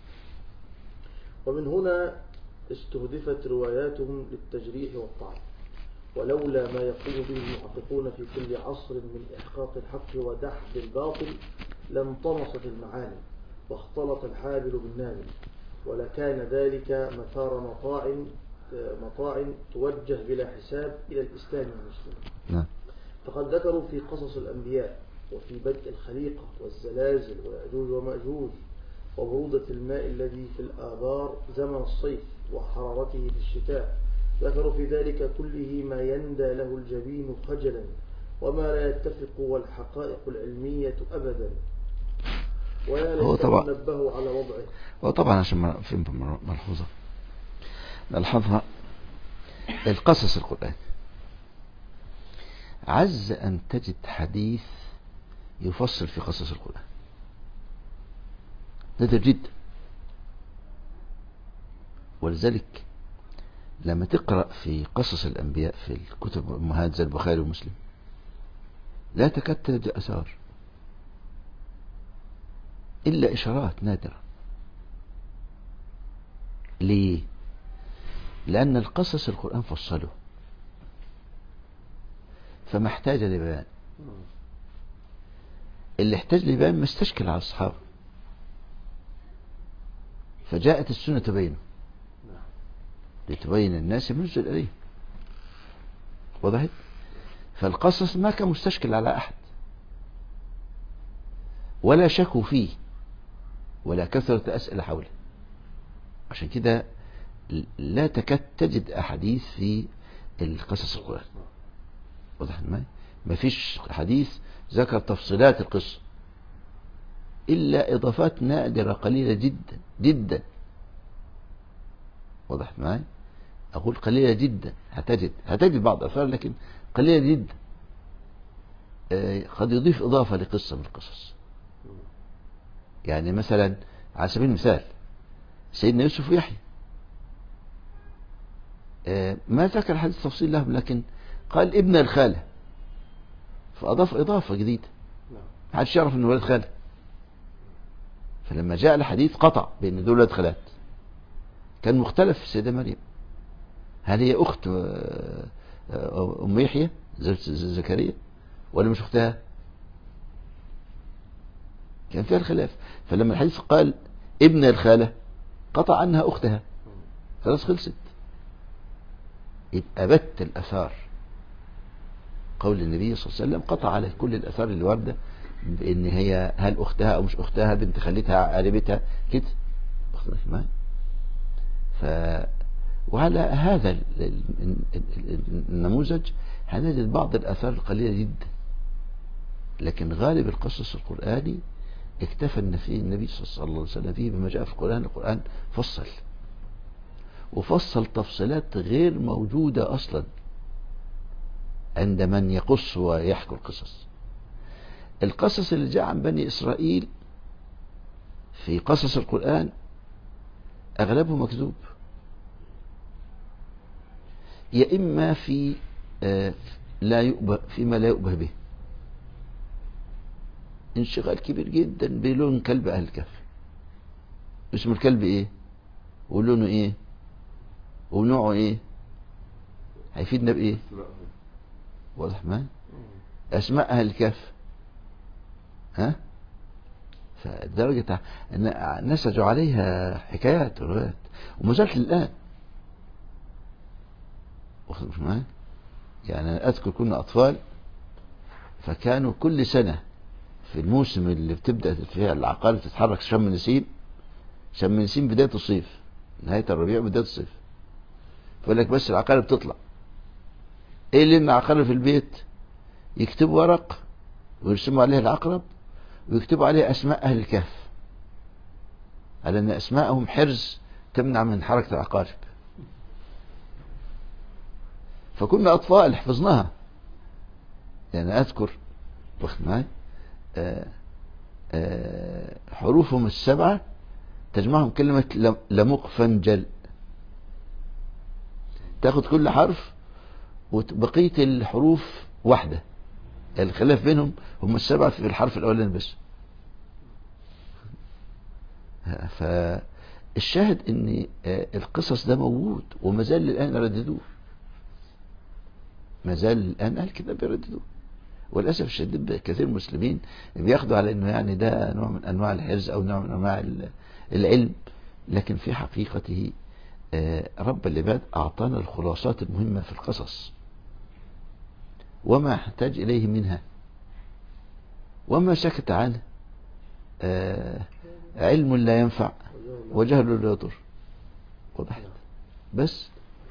ومن هنا استهدفت رواياتهم للتجريح والطعن ولولا ما يقوم به المحققون في كل عصر من إحقاق الحق ودحض الباطل لانطمست المعاني واختلط الحابل بالنابل ولكان ذلك مثار مطاع مطاع توجه بلا حساب إلى الإسلام والمسلمين نعم فقد ذكروا في قصص الأنبياء وفي بدء الخليقة والزلازل ويأجوج ومأجوج وبرودة الماء الذي في الآبار زمن الصيف وحرارته في الشتاء ذكروا في ذلك كله ما يندى له الجبين خجلا وما لا يتفق والحقائق العلمية أبدا ويا هو ليتهم طبعا- نبهوا على وضعه وطبعا عشان ما في ملحوظة نلحظها القصص القرآن عز أن تجد حديث يفصل في قصص القرآن نادر جدا ولذلك لما تقرأ في قصص الأنبياء في الكتب الأمهات زي البخاري ومسلم لا تكاد تجد أثار إلا إشارات نادرة ليه لأن القصص القرآن فصله فما احتاج لبيان اللي احتاج لبيان ما استشكل على الصحابة فجاءت السنة تبينه لتبين الناس ما نزل إليه وضحت فالقصص ما كان مستشكل على أحد ولا شكوا فيه ولا كثرة أسئلة حوله عشان كده لا تكاد تجد أحاديث في القصص القرآن واضح ما ما فيش حديث ذكر تفصيلات القصة إلا إضافات نادرة قليلة جدا جدا واضح معي أقول قليلة جدا هتجد هتجد بعض أثار لكن قليلة جدا آه، قد يضيف إضافة لقصة من القصص يعني مثلا على سبيل المثال سيدنا يوسف ويحيى آه، ما ذكر حديث تفصيل لهم لكن قال ابن الخالة فأضاف إضافة جديدة نعم ما حدش يعرف انه ولد خالة فلما جاء الحديث قطع بان دول ولد خالات كان مختلف في السيدة مريم هل هي أخت آه، آه، أم يحيى زوجة ز- زكريا ولا مش أختها كان فيها الخلاف فلما الحديث قال ابن الخالة قطع عنها أختها خلاص خلصت يبقى بت الأثار قول النبي صلى الله عليه وسلم قطع على كل الأثار اللي واردة بأن هي هل أختها أو مش أختها بنت خالتها قريبتها كده واخد بالك معايا؟ ف وعلى هذا ال- ال- ال- ال- النموذج هنجد بعض الآثار القليلة جدا لكن غالب القصص القرآني اكتفى ان فيه النبي صلى الله عليه وسلم فيه بما جاء في القرآن القرآن فصل وفصل تفصيلات غير موجودة أصلا عند من يقص ويحكي القصص القصص اللي جاء عن بني إسرائيل في قصص القرآن أغلبه مكذوب يا إما في آه، لا يؤبه فيما لا يؤبه به انشغال كبير جدا بلون كلب أهل الكهف اسم الكلب إيه ولونه إيه ونوعه إيه هيفيدنا بإيه واضح ما أسماء أهل الكهف ها فدرجة أن نسجوا عليها حكايات وروايات وما زالت الآن واخد بالك معايا؟ يعني أنا أذكر كنا أطفال فكانوا كل سنة في الموسم اللي بتبدأ فيها العقارب تتحرك شم النسيم شم النسيم بداية الصيف نهاية الربيع بداية الصيف فيقول لك بس العقارب تطلع ايه اللي ان عقارب في البيت يكتبوا ورق ويرسموا عليه العقرب ويكتبوا عليه اسماء اهل الكهف على ان اسماءهم حرز تمنع من حركة العقارب فكنا اطفال حفظناها يعني اذكر واخد معايا آه، آه، حروفهم السبعة تجمعهم كلمة لم- لمقفنجل تاخد كل حرف وبقية الحروف واحدة الخلاف بينهم هم السبعة في الحرف الأولاني بس ها، فالشاهد ان آه، القصص ده موجود وما زال الآن يرددوه ما زال الآن أهل الكتاب يرددوه وللأسف الشديد كثير من المسلمين بياخدوا على انه يعني ده نوع من انواع الحرز او نوع من انواع ال- العلم لكن في حقيقته آه، رب العباد اعطانا الخلاصات المهمة في القصص وما يحتاج اليه منها وما سكت عنه آه، علم لا ينفع وجهل لا يضر وضحت بس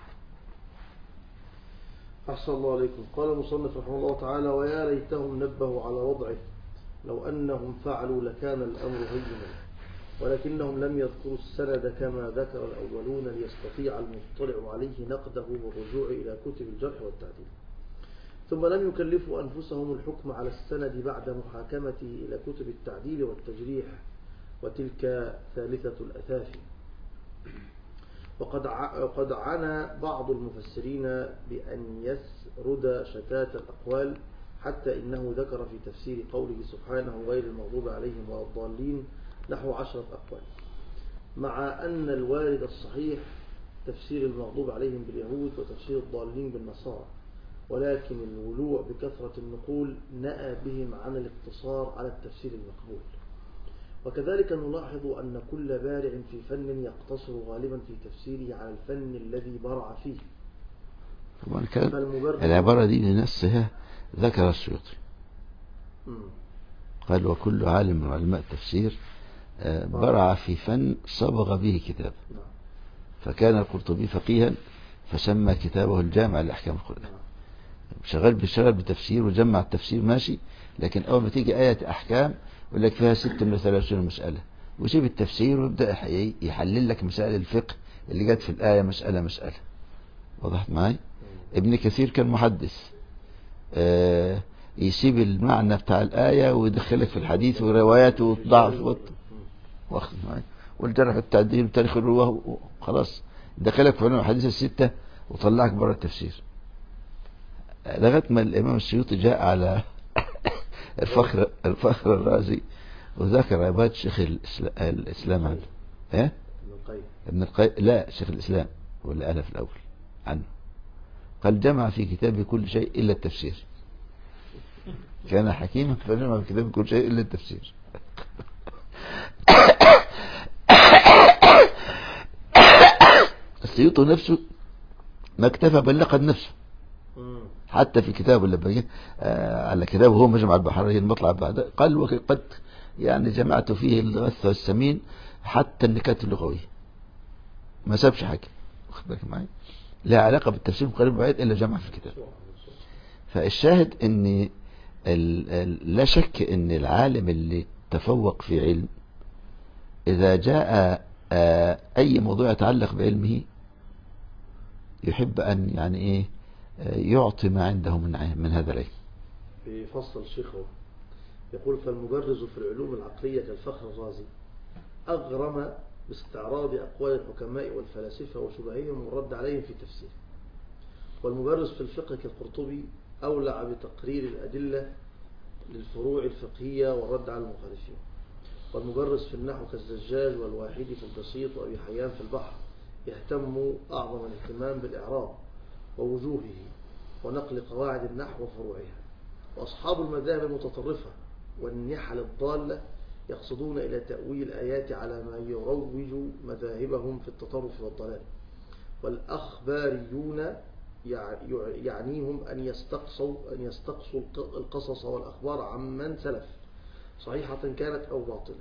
أحسن الله عليكم قال المصنف رحمه الله تعالى ويا ليتهم نبهوا على وضعه لو أنهم فعلوا لكان الأمر هينا ولكنهم لم يذكروا السند كما ذكر الأولون ليستطيع المطلع عليه نقده والرجوع إلى كتب الجرح والتعديل ثم لم يكلفوا أنفسهم الحكم على السند بعد محاكمته إلى كتب التعديل والتجريح وتلك ثالثة الأثاثي وقد ع- وقد عانى بعض المفسرين بأن يسرد شتات الأقوال حتى إنه ذكر في تفسير قوله سبحانه غير المغضوب عليهم ولا الضالين نحو عشرة أقوال مع أن الوارد الصحيح تفسير المغضوب عليهم باليهود وتفسير الضالين بالنصارى ولكن الولوع بكثرة النقول نأى بهم عن الاقتصار على التفسير المقبول وكذلك نلاحظ أن كل بارع في فن يقتصر غالبا في تفسيره على الفن الذي برع فيه طبعا كان فالمبرر العبارة دي لنفسها ذكر السيوطي مم. قال وكل عالم من علماء التفسير آه، برع في فن صبغ به كتاب نعم. فكان القرطبي فقيها فسمى كتابه الجامع لأحكام القرآن نعم. شغال بيشتغل بتفسير وجمع التفسير ماشي لكن أول ما تيجي آية أحكام يقول لك فيها ست من ثلاثين مسألة ويسيب التفسير ويبدأ يح- يحلل لك مسائل الفقه اللي جت في الآية مسألة مسألة وضحت معي ابن كثير كان محدث آه، يسيب المعنى بتاع الآية ويدخلك في الحديث ورواياته وضعف وط- واخد معي والجرح والتعديل وتاريخ الرواه خلاص دخلك في علوم الحديث الستة وطلعك بره التفسير لغاية ما الإمام السيوطي جاء على الفخر الفخر الرازي وذكر عباد شيخ الإسلا- الإسلام عنه إيه؟ ابن القيم ابن القيم لا شيخ الإسلام واللي قالها في الأول عنه قال جمع في كتابه كل شيء إلا التفسير كان حكيما فجمع في كتابه كل شيء إلا التفسير السيوطي نفسه ما اكتفى بل لقد نفسه مم. حتى في كتابه لما جه آه، على كتابه هو مجمع البحرين مطلع بعد قال وقد يعني جمعت فيه الغث والسمين حتى النكات اللغوية ما سابش حاجة واخد بالك معي لا علاقة بالتفسير قريب بعيد إلا جمع في الكتاب فالشاهد ان ال ال لا شك ان العالم اللي تفوق في علم اذا جاء آه، اي موضوع يتعلق بعلمه يحب ان يعني ايه آه، يعطي ما عنده من ع- من هذا العلم بفصل الشيخ هو يقول فالمبرز في العلوم العقلية كالفخر الرازي أغرم باستعراض أقوال الحكماء والفلاسفة وشبههم والرد عليهم في تفسيره والمبرز في الفقه كالقرطبي أولع بتقرير الأدلة للفروع الفقهية والرد على المخالفين والمبرز في النحو كالزجاج والواحدي في البسيط وأبي حيان في البحر يهتم أعظم الاهتمام بالإعراب ووجوهه ونقل قواعد النحو وفروعها وأصحاب المذاهب المتطرفة والنحل الضالة يقصدون إلى تأويل الآيات على ما يروج مذاهبهم في التطرف والضلال والأخباريون يع- يع- يعنيهم أن يستقصوا أن يستقصوا الق- القصص والأخبار عمن سلف صحيحة كانت أو باطلة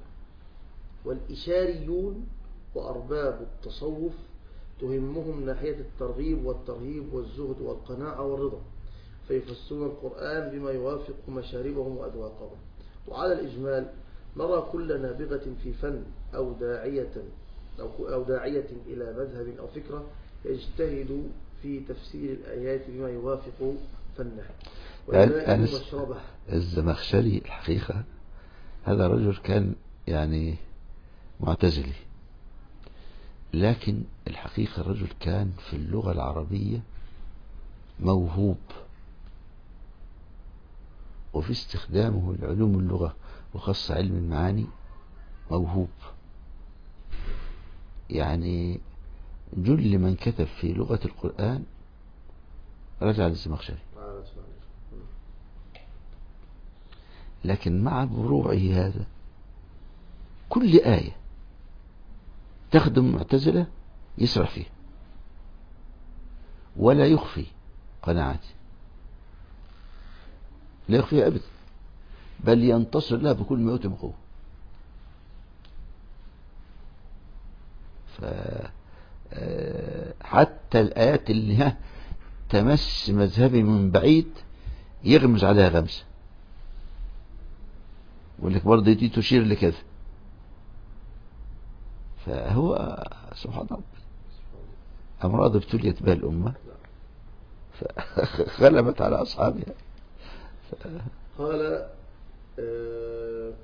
والإشاريون وأرباب التصوف تهمهم ناحية الترغيب والترهيب والزهد والقناعة والرضا فيفسرون القرآن بما يوافق مشاربهم وأذواقهم وعلى الإجمال نرى كل نابغة في فن أو داعية أو أو داعية إلى مذهب أو فكرة يجتهد في تفسير الآيات بما يوافق فنه ويلائم أنس- مشربه الزمخشري الحقيقة هذا رجل كان يعني معتزلي لكن الحقيقة الرجل كان في اللغة العربية موهوب وفي استخدامه لعلوم اللغة وخاصة علم المعاني موهوب يعني جل من كتب في لغة القرآن رجع للزمخشري على اسمع. لكن مع بروعه هذا كل آية تخدم المعتزلة يسرع فيها ولا يخفي قناعته لا يخفيها أبدا بل ينتصر لها بكل ما يؤتي من قوة ف آه، حتى الآيات اللي ها تمس مذهبي من بعيد يغمز عليها غمزة يقول لك برضه دي تشير لكذا فهو سبحان الله أمراض ابتليت بها الأمة فغلبت على أصحابها قال آه،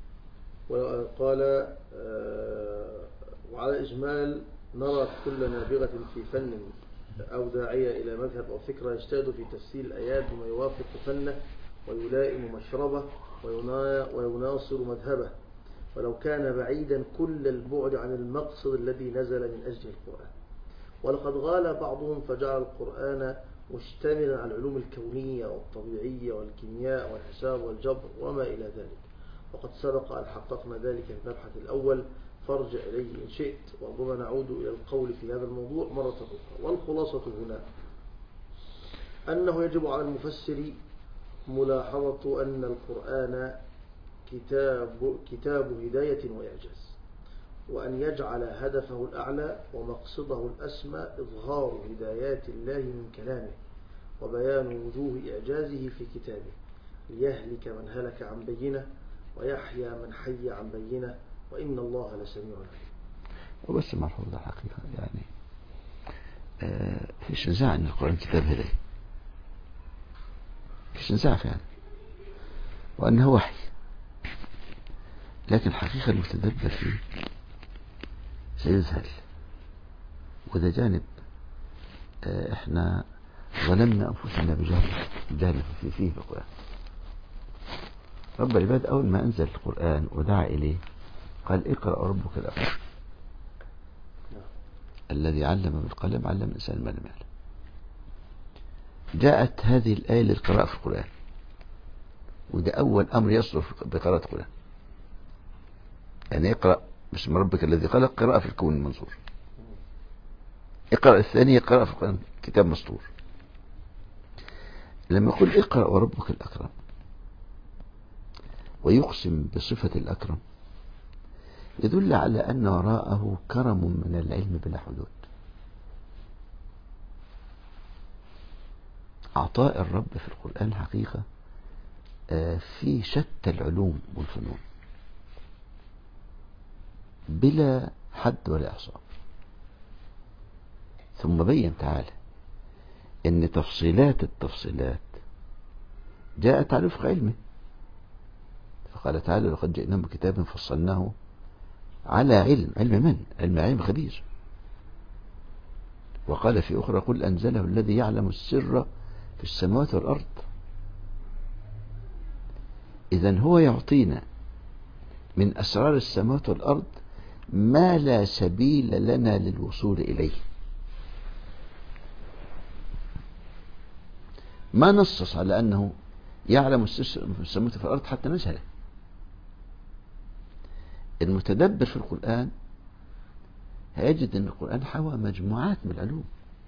وقال آه، وعلى إجمال نرى كل نابغة في فن أو داعية إلى مذهب أو فكرة يجتهد في تفسير الآيات بما يوافق فنه ويلائم مشربه وينا- ويناصر مذهبه ولو كان بعيدا كل البعد عن المقصد الذي نزل من أجل القرآن ولقد غال بعضهم فجعل القرآن مشتملا على العلوم الكونية والطبيعية والكيمياء والحساب والجبر وما إلى ذلك وقد سبق أن حققنا ذلك في المبحث الأول فارجع إليه إن شئت وربما نعود إلى القول في هذا الموضوع مرة أخرى والخلاصة هنا أنه يجب على المفسر ملاحظة أن القرآن كتاب, كتاب هداية وإعجاز وأن يجعل هدفه الأعلى ومقصده الأسمى إظهار هدايات الله من كلامه وبيان وجوه إعجازه في كتابه ليهلك من هلك عن بينه ويحيى من حي عن بينه وإن الله لسميع عليم وبس ملحوظة حقيقة يعني آه، فيش نزاع ان القرآن كتاب هداية فيش نزاع فعلا وانه وحي لكن الحقيقة المتدبر فيه سيذهل وده جانب آه، احنا ظلمنا انفسنا بجهل بجهل في فيه في القرآن رب العباد اول ما انزل القرآن ودعا اليه قال اقرأ ربك الاكرم الذي علم بالقلم علم الإنسان ما لم يعلم جاءت هذه الآية للقراءة في القرآن وده أول أمر يصدر بقراءة القرآن يعني اقرأ باسم ربك الذي خلق قراءة في الكون المنظور اقرأ الثانية قراءة في القرآن كتاب مسطور لما يقول اقرأ وربك الأكرم ويقسم بصفة الأكرم يدل على أن وراءه كرم من العلم بلا حدود عطاء الرب في القرآن حقيقة آه، في شتى العلوم والفنون بلا حد ولا إحصاء ثم بين تعالى ان تفصيلات التفصيلات جاءت على وفق علمه فقال تعالى لقد جئناهم بكتاب فصلناه على علم علم من علم علم خبير وقال في أخرى قل أنزله الذي يعلم السر في السماوات والأرض إذا هو يعطينا من أسرار السماوات والأرض ما لا سبيل لنا للوصول إليه ما نصص على أنه يعلم السر في السماوات والأرض حتى نجهله المتدبر في القرآن هيجد أن القرآن حوى مجموعات من العلوم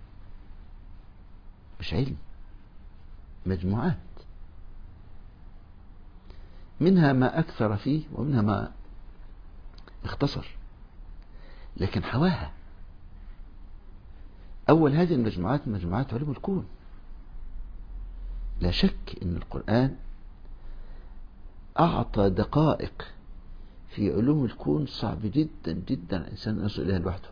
مش علم مجموعات منها ما أكثر فيه ومنها ما اختصر لكن حواها أول هذه المجموعات مجموعات علوم الكون لا شك أن القرآن أعطى دقائق في علوم الكون صعب جدا جدا الإنسان أن يصل إليها لوحده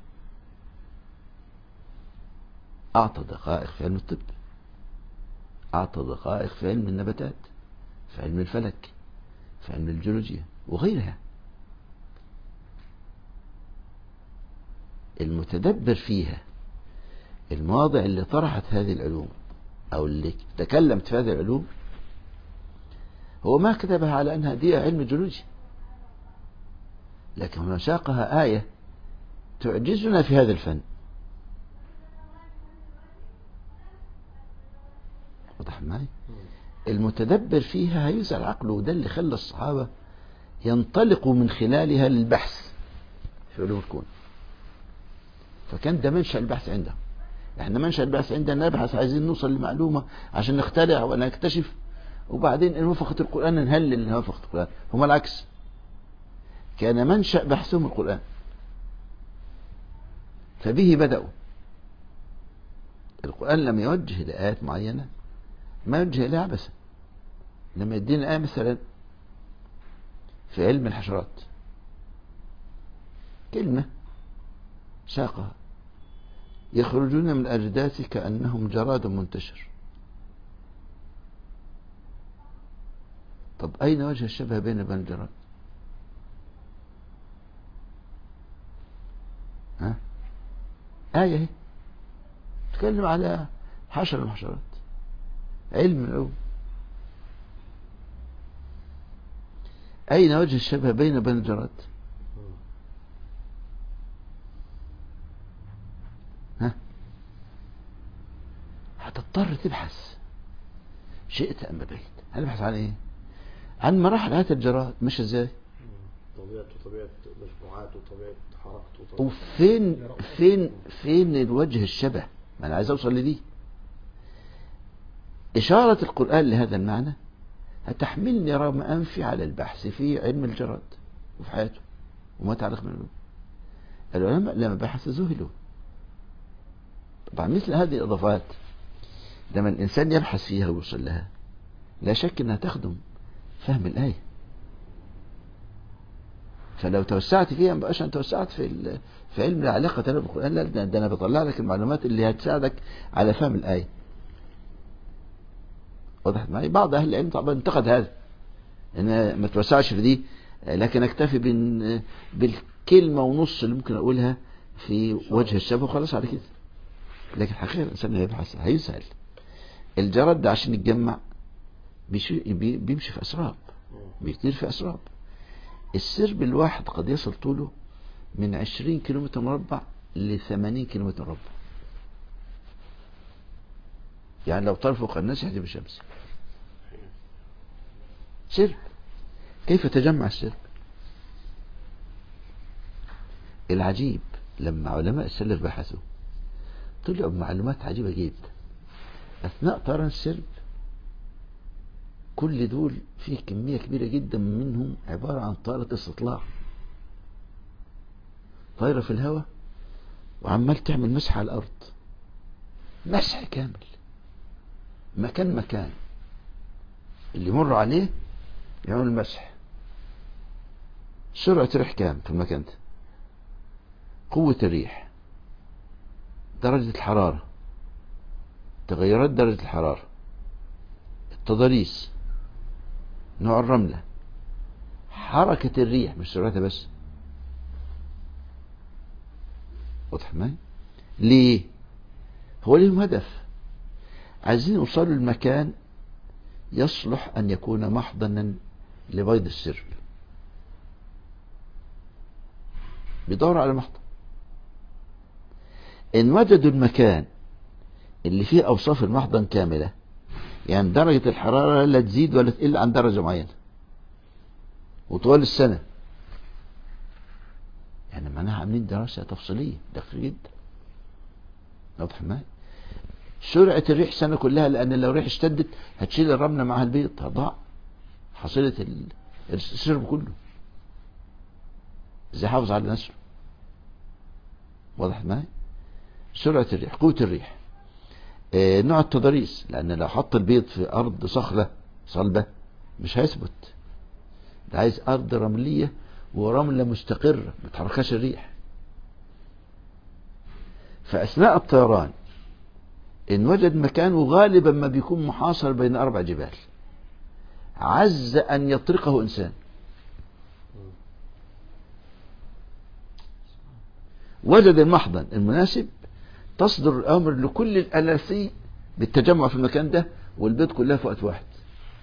أعطى دقائق في علم الطب أعطى دقائق في علم النباتات في علم الفلك في علم الجيولوجيا وغيرها المتدبر فيها المواضع اللي طرحت هذه العلوم أو اللي تكلمت في هذه العلوم هو ما كتبها على أنها دي علم جيولوجي لكن هنا ساقها آية تعجزنا في هذا الفن واضح معي المتدبر فيها هيسأل عقله وده اللي خلى الصحابة ينطلقوا من خلالها للبحث في علوم الكون فكان ده منشأ البحث عندهم احنا منشأ البحث عندنا نبحث عايزين نوصل لمعلومة عشان نخترع ونكتشف وبعدين ان وافقت القرآن نهلل ان وافقت القرآن هما العكس كان منشأ بحثهم القرآن فبه بدأوا القرآن لم يوجه لآيات معينة ما يوجه إليها عبثا لما يدينا آية مثلا في علم الحشرات كلمة ساقها يخرجون من الأجداث كأنهم جراد منتشر طب أين وجه الشبه بين بين الجراد ها آية هي تتكلم على حشر المحشرات علم العلوم أين وجه الشبه بين وبين الجراد ها هتضطر تبحث شئت أم أبيت هنبحث عن إيه عن مراحل حياة الجراد مش إزاي طبيعته طبيعة مجموعاته طبيعة حركته طبيعة وفين فين فين الوجه الشبه ما انا عايز اوصل لدي إشارة القرآن لهذا المعنى هتحملني رغم أنفي على البحث في علم الجراد وفي حياته وما يتعلق من العلوم العلماء لما بحثوا ذهلوا طبعا مثل هذه الإضافات لما الإنسان يبحث فيها ويوصل لها لا شك أنها تخدم فهم الآية فلو توسعت فيها ما بقاش أنا توسعت في ال- في علم العلاقة تمام بالقرآن لا ده ده أنا بطلع لك المعلومات اللي هتساعدك على فهم الآية وضحت معي بعض أهل العلم طبعا انتقد هذا أن ما توسعش في دي لكن أكتفي بال- بالكلمة ونص اللي ممكن أقولها في وجه الشبه وخلاص على كده لكن الحقيقة الإنسان هيبحث هيسأل الجراد ده عشان يتجمع بيشي- بي- بيمشي في أسراب بيطير في أسراب السرب الواحد قد يصل طوله من 20 كيلومتر مربع ل 80 كيلومتر مربع يعني لو طار فوق الناس يحجب الشمس سرب كيف تجمع السرب العجيب لما علماء السلف بحثوا طلعوا بمعلومات عجيبة جدا أثناء طيران السرب كل دول فيه كمية كبيرة جدا منهم عبارة عن طائرة استطلاع طايرة في الهواء وعمال تعمل مسح على الأرض مسح كامل مكان مكان اللي يمر عليه يعمل مسح سرعة ريح كام في المكان ده قوة الريح درجة الحرارة تغيرات درجة الحرارة التضاريس نوع الرملة حركة الريح مش سرعتها بس واضح معي ليه هو ليهم هدف عايزين يوصلوا لمكان يصلح أن يكون محضنا لبيض السرب بيدوروا على محضن إن وجدوا المكان اللي فيه أوصاف المحضن كاملة يعني درجة الحرارة لا تزيد ولا تقل عن درجة معينة وطوال السنة يعني معناها عاملين دراسة تفصيلية دقيقة جدا واضح معي سرعة الريح السنة كلها لأن لو الريح اشتدت هتشيل الرملة معها البيض هتضاع حصيلة ال- السرب كله ازاي حافظ على نسله واضح معي سرعة الريح قوة الريح آه، نوع التضاريس لأن لو حط البيض في أرض صخرة صلبة مش هيثبت ده عايز أرض رملية ورملة مستقرة ما تحركهاش الريح فأثناء الطيران إن وجد مكانه غالبا ما بيكون محاصر بين أربع جبال عز أن يطرقه إنسان وجد المحضن المناسب تصدر الأمر لكل الألاثي بالتجمع في المكان ده والبيض كلها في وقت واحد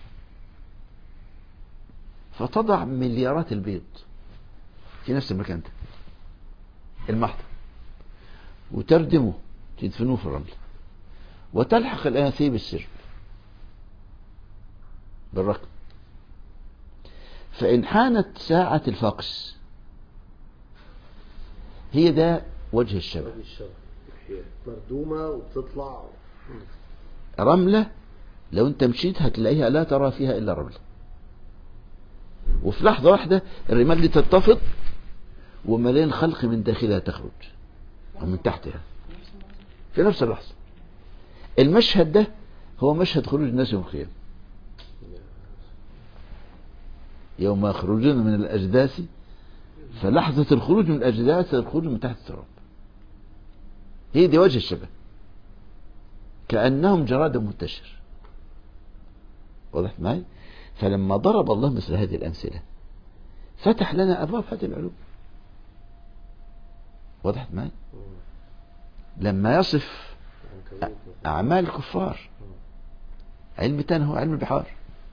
فتضع مليارات البيض في نفس المكان ده المحضن وتردمه تدفنوه في الرمل وتلحق الأناثيب بالسرب بالرقم فإن حانت ساعة الفقس هي ده وجه الشبه هذه الشبكة هي مردومة وبتطلع رملة لو انت مشيت هتلاقيها لا ترى فيها إلا رملة وفي لحظة واحدة الرمال دي تتفض ومليان خلق من داخلها تخرج ومن تحتها في نفس اللحظة المشهد ده هو مشهد خروج الناس يوم القيامة يوم يخرجون من الأجداث فلحظة الخروج من الأجداث الخروج من تحت التراب هي دي وجه الشبه كأنهم جراد منتشر واضح معي فلما ضرب الله مثل هذه الأمثلة فتح لنا أبواب هذه العلوم وضحت معي لما يصف أعمال الكفار علم تاني هو علم البحار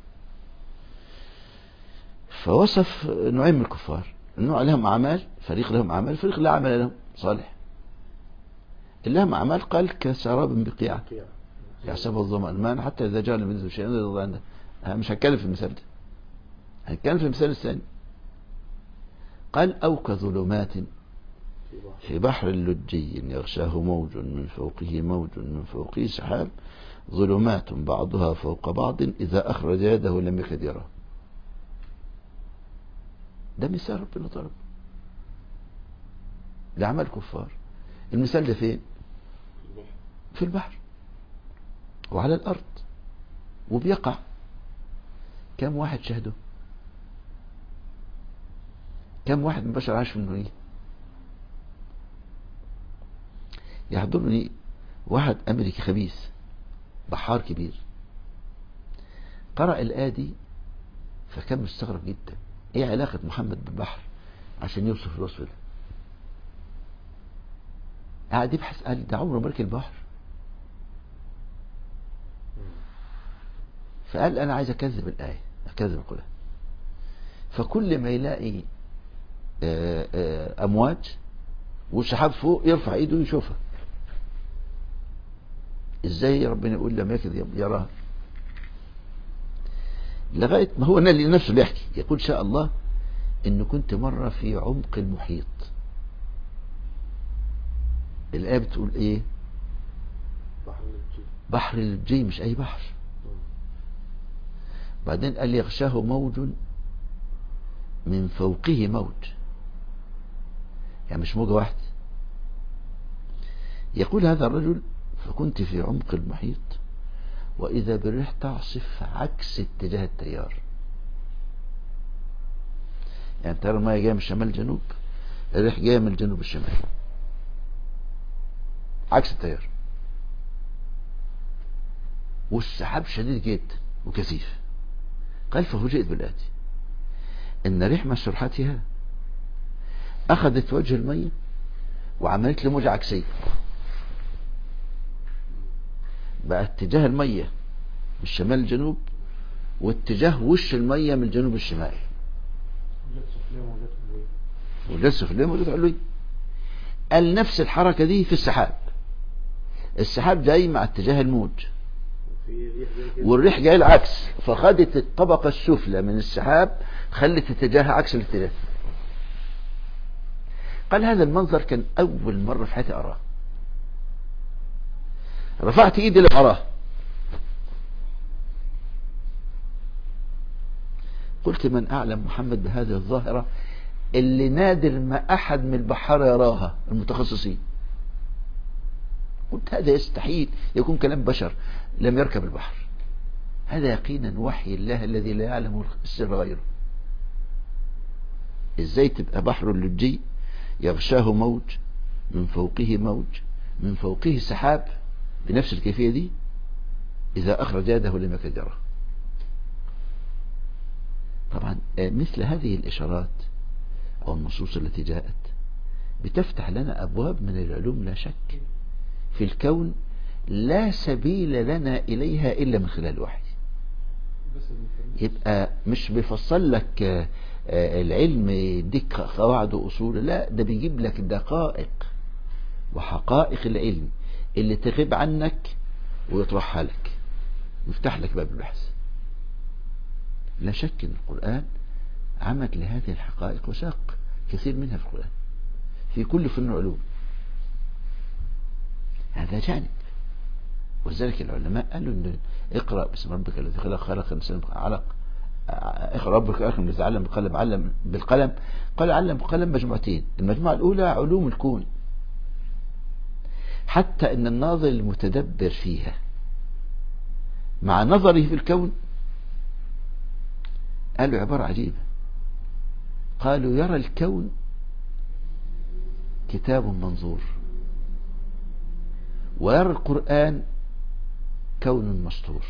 فوصف نوعين من الكفار النوع لهم أعمال فريق لهم أعمال فريق لا عمل لهم صالح اللي لهم أعمال قال كسراب بقيعة يحسبه الظمأ الماء حتى إذا جاء لم شيئا يرضى عنه أنا مش هتكلم في المثال ده هنتكلم في المثال الثاني قال أو كظلمات في بحر لجي يغشاه موج من فوقه موج من فوقه سحاب ظلمات بعضها فوق بعض إذا أخرج يده لم يكد يراه ده مثال ربنا ضرب لعمل كفار المثال ده فين في البحر وعلى الأرض وبيقع كم واحد شهده كم واحد من البشر عاش في النوية يحضرني واحد أمريكي خبيث بحار كبير قرأ الآية دي فكان مستغرب جدا ايه علاقة محمد بالبحر عشان يوصف الوصف ده قاعد يبحث قال ده عمره مركب البحر فقال انا عايز اكذب الايه اكذب القران فكل ما يلاقي آه، آه، امواج والسحاب فوق يرفع ايده يشوفها ازاي ربنا يقول لم يكد يراها لغاية ما هو اللي نفسه اللي يحكي يقول شاء الله ان كنت مرة في عمق المحيط الآية بتقول ايه بحر الجيل بحر الجي مش اي بحر بعدين قال يغشاه موج من فوقه موج يعني مش موجة واحدة يقول هذا الرجل فكنت في عمق المحيط وإذا بالريح تعصف عكس اتجاه التيار يعني ترى المية جاية من الشمال جنوب الريح جاية من الجنوب الشمال عكس التيار والسحاب شديد جدا وكثيف قال ففوجئت بالآتي إن ريح مسرحتها أخذت وجه المية وعملت له موجة عكسية بقى اتجاه المية من الشمال للجنوب واتجاه وش المية من الجنوب الشمال موجات سفلية وموجات علوية والجسف اللي موجود علوي قال نفس الحركة دي في السحاب السحاب جاي مع اتجاه الموج وفي ريح زي كده والريح جاي العكس فخدت الطبقة السفلى من السحاب خلت اتجاهها عكس الاتجاه قال هذا المنظر كان أول مرة في حياتي أراه رفعت إيدي لم أراه قلت من أعلم محمد بهذه الظاهرة اللي نادر ما أحد من البحارة يراها المتخصصين قلت هذا يستحيل يكون كلام بشر لم يركب البحر هذا يقينا وحي الله الذي لا يعلم السر غيره ازاي تبقى بحر لجي يغشاه موج من فوقه موج من فوقه سحاب بنفس الكيفية دي إذا أخرج يده لم يكد يراه طبعا آه، مثل هذه الإشارات أو النصوص التي جاءت بتفتح لنا أبواب من العلوم لا شك في الكون لا سبيل لنا إليها إلا من خلال الوحي بس ابن تيمية يبقى مش بيفصل لك آه، آه، العلم يديك قواعد وأصول لا ده بيجيب لك دقائق وحقائق العلم اللي تغيب عنك ويطرحها لك ويفتح لك باب البحث لا شك ان القرآن عمد لهذه الحقائق وساق كثير منها في القرآن في كل فن العلوم هذا جانب ولذلك العلماء قالوا ان اقرأ باسم ربك الذي خلق خلق الانسان من علق اقرأ ربك الاكرم الذي علم بالقلم علم بالقلم قال علم بالقلم مجموعتين المجموعة الاولى علوم الكون حتى ان الناظر المتدبر فيها مع نظره في الكون قالوا عبارة عجيبة قالوا يرى الكون كتاب منظور ويرى القرآن كون مسطور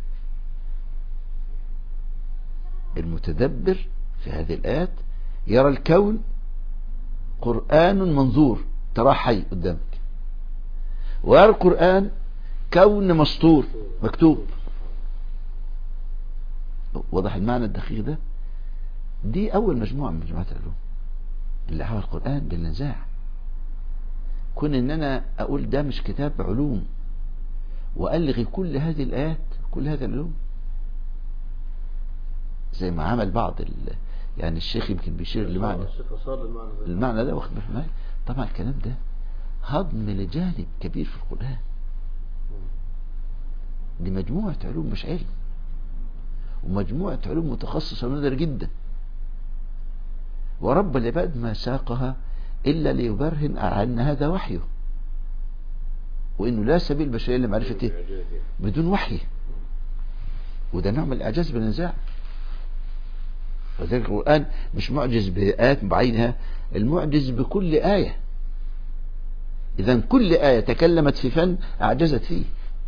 المتدبر في هذه الآيات يرى الكون قرآن منظور تراه حي قدامك ويرى القرآن كون مسطور مكتوب واضح المعنى الدقيق ده دي أول مجموعة من مجموعات العلوم اللي حول القرآن بالنزاع كون ان انا اقول ده مش كتاب علوم والغي كل هذه الايات كل هذه العلوم زي ما عمل بعض ال... يعني الشيخ يمكن بيشير لمعنى الشيخ أصار للمعنى ده المعنى ده واخد بالك معايا؟ طبعا الكلام ده هضم لجانب كبير في القرآن دي مجموعة علوم مش علم ومجموعة علوم متخصصة ونادرة جدا ورب العباد ما ساقها إلا ليبرهن على أن هذا وحيه وإنه لا سبيل بشرية لمعرفته إعجاز يعني. بدون وحي وده نوع من الإعجاز بالنزاع وذلك القرآن مش معجز بآيات بعينها المعجز بكل آية إذا كل آية تكلمت في فن أعجزت فيه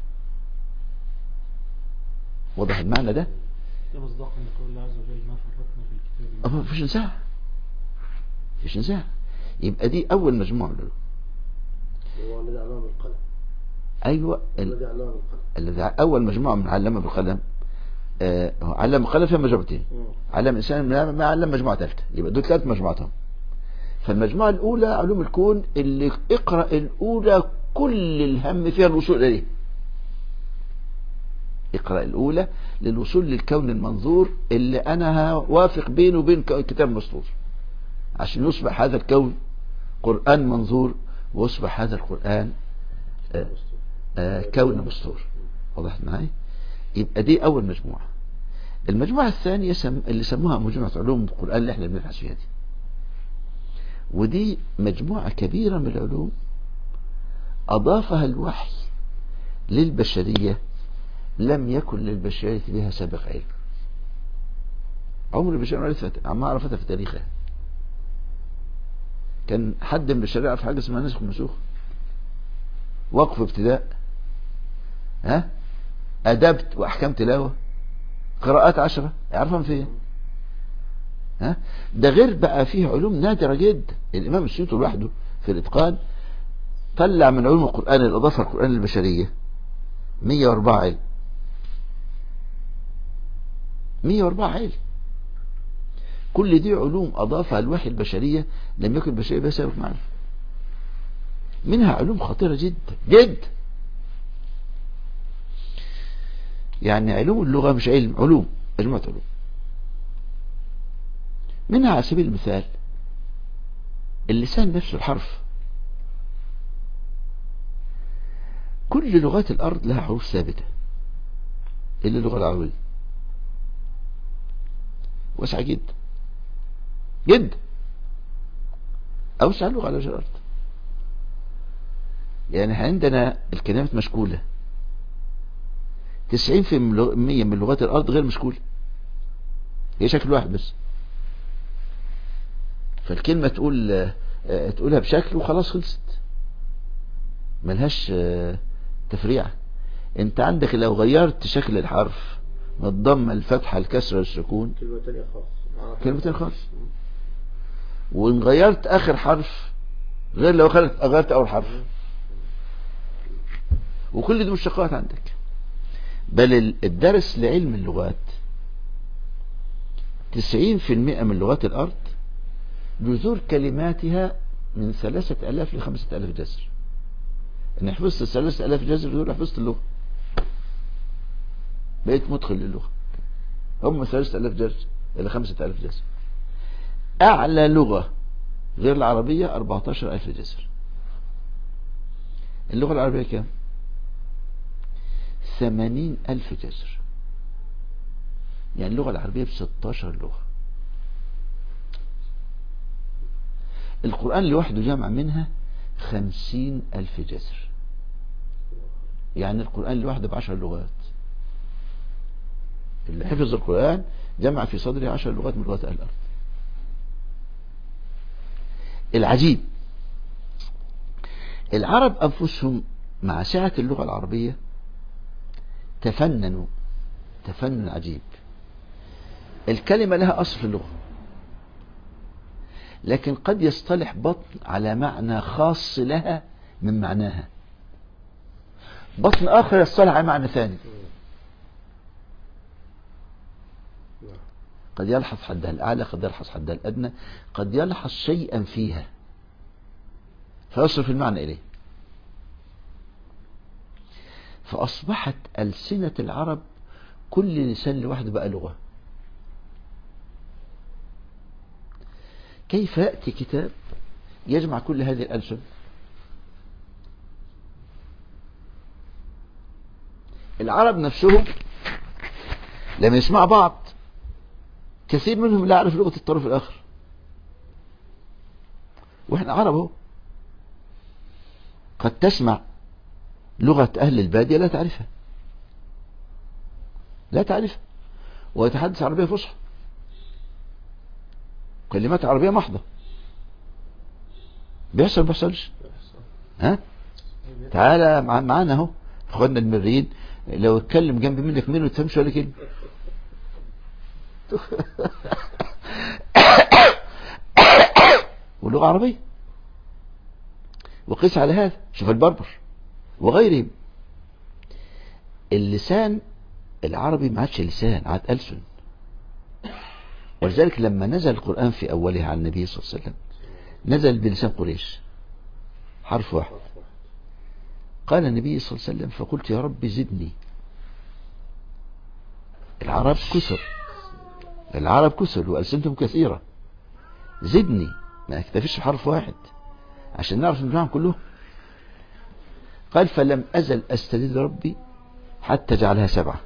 واضح المعنى ده ده مصداقا لقول الله عز وجل ما فرطنا في الكتاب من أما مفيش نزاع مفيش نزاع يبقى دي أول مجموعة من العلوم. هو الذي علمه بالقلم أيوة ال- الذي علمه بالقلم الذي أول مجموعة من علم بالقلم آه هو علم بالقلم فيها مجموعتين مم. علم الإنسان ما ما علم مجموعة ثالثة يبقى دول ثلاث مجموعتهم فالمجموعة الأولى علوم الكون اللي اقرأ الأولى كل الهم فيها الوصول إليه اقرأ الأولى للوصول للكون المنظور اللي أنا هوافق بينه وبين ك- كتاب مسطور عشان يصبح هذا الكون قرآن منظور ويصبح هذا القرآن آه آه كون مسطور واضح معي يبقى دي أول مجموعة المجموعة الثانية سم... اللي سموها مجموعة علوم القرآن اللي احنا بنبحث فيها دي ودي مجموعة كبيرة من العلوم أضافها الوحي للبشرية لم يكن للبشرية بها سابق علم عمر البشرية ما عرفت ما عرفتها في تاريخها كان حد من البشرية يعرف حاجة اسمها نسخ ومنسوخ وقف ابتداء ها أدبت وأحكام تلاوة قراءات عشرة يعرفهم فين ها ده غير بقى فيه علوم نادرة جدا الإمام السيوطي لوحده في الإتقان طلع من علوم القرآن الإضافة القرآن البشرية 104 علم 104 علم كل دي علوم أضافها الوحي البشرية لم يكن البشرية بها سابق معرفة منها علوم خطيرة جدا جدا يعني علوم اللغة مش علم علوم مجموعة علوم منها على سبيل المثال اللسان نفسه الحرف كل لغات الأرض لها حروف ثابتة إلا اللغة العربية واسعة جدا جدا أوسع لغة على وجه الأرض يعني عندنا الكلمات مشكولة تسعين في المية من لغات الأرض غير مشكولة هي شكل واحد بس فالكلمة تقول آه، تقولها بشكل وخلاص خلصت ملهاش آه، تفريعة انت عندك لو غيرت شكل الحرف من الضمة الفتحة الكسرة السكون كلمة تانية خالص معنى كلمة تانية خالص وان غيرت اخر حرف غير لو خلت غيرت اول حرف وكل دي مشتقات عندك بل ال- الدرس لعلم اللغات 90% من لغات الأرض جذور كلماتها من ثلاثة ألاف لخمسة ألاف جذر إن حفظت ثلاثة ألاف جذر دول حفظت اللغة بقيت مدخل للغة هم ثلاثة ألاف جذر إلى خمسة ألاف جذر أعلى لغة غير العربية 14 ألف جذر اللغة العربية كام؟ ثمانين ألف جذر يعني اللغة العربية بستاشر لغة القرآن لوحده جمع منها خمسين ألف جذر يعني القرآن لوحده بعشر لغات اللي حفظ القرآن جمع في صدره عشر لغات من لغات أهل الأرض العجيب العرب أنفسهم مع سعة اللغة العربية تفننوا تفنن عجيب الكلمة لها أصل في اللغة لكن قد يصطلح بطن على معنى خاص لها من معناها بطن آخر يصطلح على معنى ثاني قد يلحظ حدها الأعلى قد يلحظ حدها الأدنى قد يلحظ شيئا فيها فيصرف المعنى إليه فأصبحت ألسنة العرب كل لسان لوحده بقى لغة كيف يأتي كتاب يجمع كل هذه الألسن العرب نفسهم لما يسمع بعض كثير منهم لا يعرف لغة الطرف الآخر واحنا عرب اهو قد تسمع لغة أهل البادية لا تعرفها لا تعرفها ويتحدث عربية فصحى كلمات عربية محضة بيحصل ما بيحصلش ها تعالى مع- معانا اهو اخواننا المريين لو اتكلم جنب منك مين ما تفهمش ولا كلمة ولغة عربية وقيس على هذا شوف البربر وغيرهم اللسان العربي ما عادش لسان عاد ألسن ولذلك لما نزل القرآن في أوله على النبي صلى الله عليه وسلم نزل بلسان قريش حرف واحد قال النبي صلى الله عليه وسلم فقلت يا رب زدني العرب كسر العرب كسر وألسنتهم كثيرة زدني ما اكتفيش بحرف واحد عشان نعرف نجمعهم كلهم قال فلم أزل أستدل ربي حتى جعلها سبعة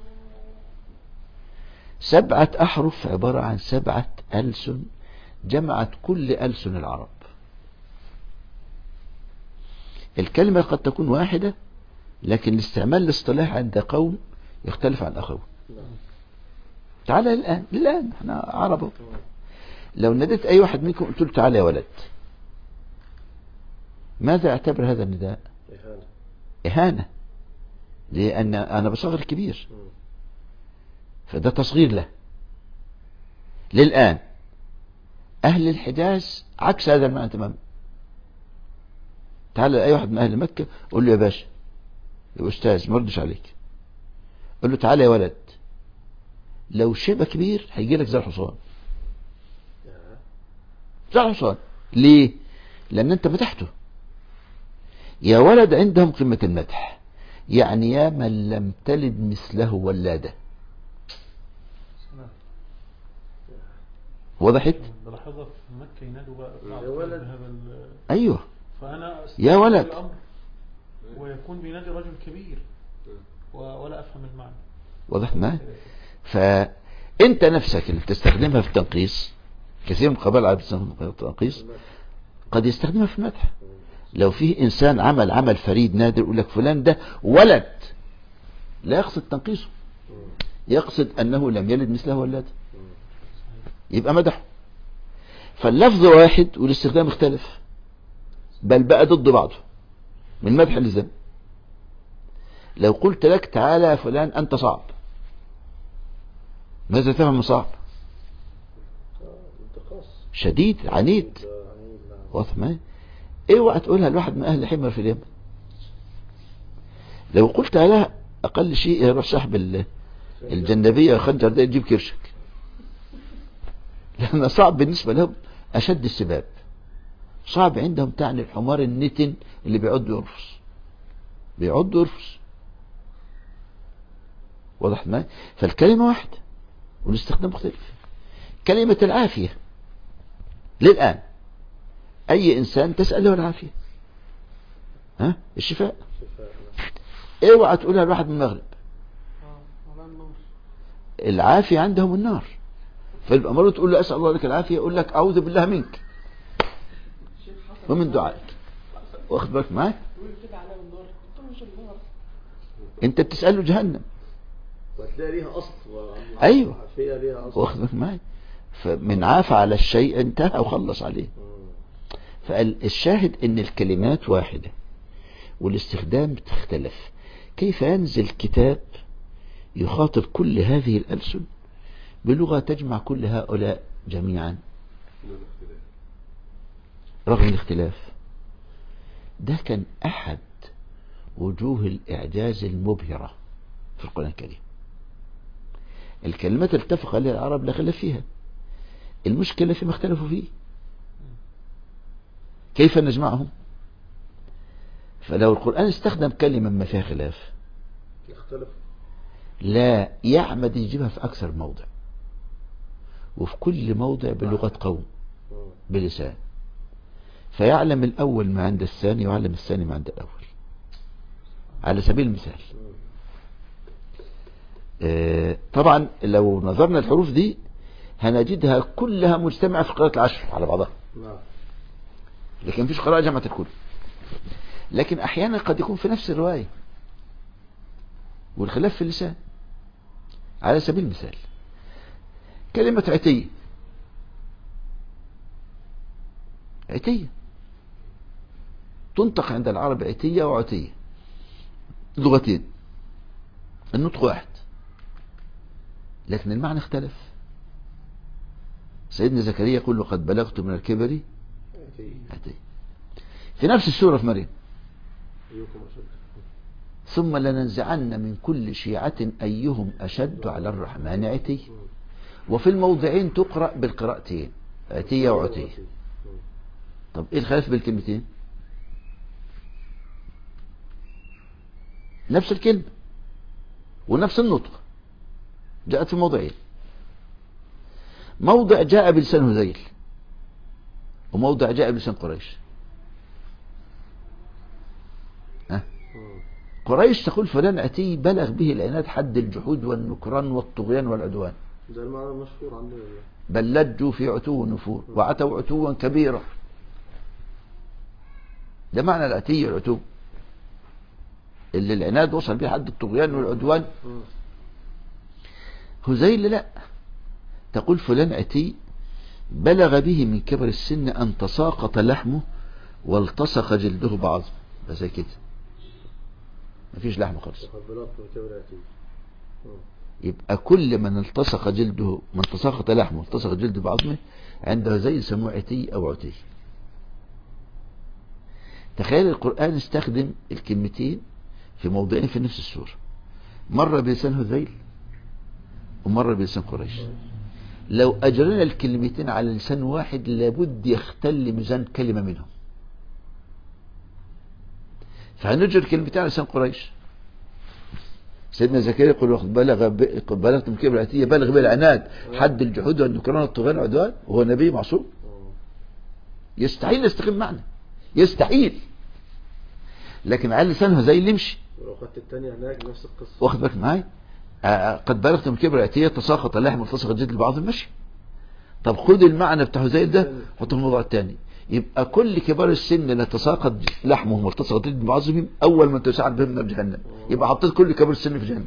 سبعة أحرف عبارة عن سبعة ألسن جمعت كل ألسن العرب الكلمة قد تكون واحدة لكن الاستعمال الاصطلاحي عند قوم يختلف عن أخوه تعالى الآن الآن احنا عرب أهو. لو ناديت أي واحد منكم قلت له تعالى يا ولد ماذا اعتبر هذا النداء إهانة إهانة لأن أنا بصغر الكبير فده تصغير له للآن أهل الحجاز عكس هذا المعنى تماما تعال أي واحد من أهل مكة قول له يا باشا يا أستاذ ما ردش عليك قول له تعالى يا ولد لو شبه كبير هيجي لك زي الحصان زي الحصان ليه لأن أنت فتحته يا ولد عندهم قمة المدح يعني يا من لم تلد مثله ولادة سلام. وضحت بلاحظها في مكة ينادوا بقى يا ولد. بهذا ال- أيوه فأنا يا ولد. الأمر ويكون بينادي رجل كبير و- ولا أفهم المعنى واضح معايا فأنت نفسك اللي بتستخدمها في التنقيص كثير من القبائل العربية بتستخدمها في التنقيص قد يستخدمها في المدح لو فيه إنسان عمل عمل فريد نادر يقول لك فلان ده ولد لا يقصد تنقيصه يقصد أنه لم يلد مثله ولد يبقى مدحه فاللفظ واحد والاستخدام اختلف بل بقى ضد بعضه من مدح للذم لو قلت لك تعالى يا فلان أنت صعب ماذا تفهم من صعب انتقاص شديد عنيد ده عنيد نعم واضح معايا اوعى تقولها لواحد من اهل حمر في اليمن لو قلت لها اقل شيء يروح سحب ال- الجنبية والخنجر ده يجيب كرشك لان صعب بالنسبة لهم اشد السباب صعب عندهم تعني الحمار النتن اللي بيعض يرفس بيعض يرفس واضح معي فالكلمة واحدة والاستخدام مختلف كلمة العافية للآن أي إنسان تسأل له العافية ها الشفاء شفاء. اوعى تقولها لواحد من المغرب اه ولا النور العافية عندهم النار فيبقى مرة تقول له أسأل الله لك العافية يقول لك أعوذ بالله منك الشيخ حسن ومن دعائك واخد بالك معاك يقول كده عليا النار قلت له مش النار انت بتسأله جهنم وهتلاقي ليها اصل أيوة. فيها ليها اصل واخد بالك معاك فمن عاف على الشيء انتهى وخلص عليه مم. فالشاهد ان الكلمات واحدة والاستخدام تختلف كيف ينزل كتاب يخاطب كل هذه الألسن بلغة تجمع كل هؤلاء جميعا دون اختلاف رغم الاختلاف ده كان أحد وجوه الإعجاز المبهرة في القرآن الكريم الكلمات اتفق عليها العرب لا خلاف فيها المشكلة فيما اختلفوا فيه كيف نجمعهم فلو القرآن استخدم كلمة ما فيها خلاف يختلف لا يعمد يجيبها في أكثر موضع وفي كل موضع بلغة قوم مم. بلسان فيعلم الأول ما عند الثاني ويعلم الثاني ما عند الأول على سبيل المثال مم. آه، طبعا لو نظرنا الحروف دي هنجدها كلها مجتمعة في قراءة العشر على بعضها نعم لكن مفيش قراءة جمعت الكل لكن أحيانا قد يكون في نفس الرواية والخلاف في اللسان على سبيل المثال كلمة عتية عتية تنطق عند العرب عتية وعتية لغتين النطق واحد لكن المعنى اختلف سيدنا زكريا يقول له قد بلغت من الكبر أكيد. عتية في نفس السورة في مريم أيكم أشد ثم لننزعن من كل شيعة أيهم أشد على الرحمن عتي مم. وفي الموضعين تقرأ بالقراءتين عتية وعتية مم. طب ايه الخلاف بالكلمتين نفس الكلمة ونفس النطق جاءت في موضعين موضع جاء بلسان هذيل وموضع جاء بلسان قريش ها مم. قريش تقول فلان أتي بلغ به العناد حد الجحود والنكران والطغيان والعدوان ده المعنى المشهور عندنا ده. بل لجوا في عتو ونفور وعتوا عتوا كبيرا ده معنى العتي العتو اللي العناد وصل به حد الطغيان والعدوان مم. هزيل لا تقول فلان عتي بلغ به من كبر السن أن تساقط لحمه والتصق جلده بعظم بس زي كده مفيش لحم خالص وقد بلغت من كبر أتي مم. يبقى كل من التصق جلده من تساقط لحمه التصق جلده بعظمه عنده زي يسموه عتي أو عتي تخيل القرآن استخدم الكلمتين في موضعين في نفس السورة مرة بلسان هذيل ومرة بلسان قريش لو أجرنا الكلمتين على لسان واحد لابد يختل ميزان كلمة منهم فهنجر الكلمتين على لسان قريش سيدنا زكريا يقول وقد بلغ ب... قد بلغت من كبر العتية بلغ بالعناد حد الجحود والنكران والطغيان والعدوان وهو نبي معصوم مم. يستحيل يستقيم معنى يستحيل لكن على لسانه زي اللي يمشي ولو خدت التانية هناك نفس القصة واخد بالك معايا آه، آه، قد بلغت من كبر العتية تساقط اللحم والتصق الجلد لبعض ماشي طب خد المعنى بتاع زي ده حطه في الموضوع الثاني يبقى كل كبار السن اللي تساقط لحمهم والتصق جلد بعضهم اول من تساعد بهم نار جهنم يبقى حطيت كل كبار السن في جهنم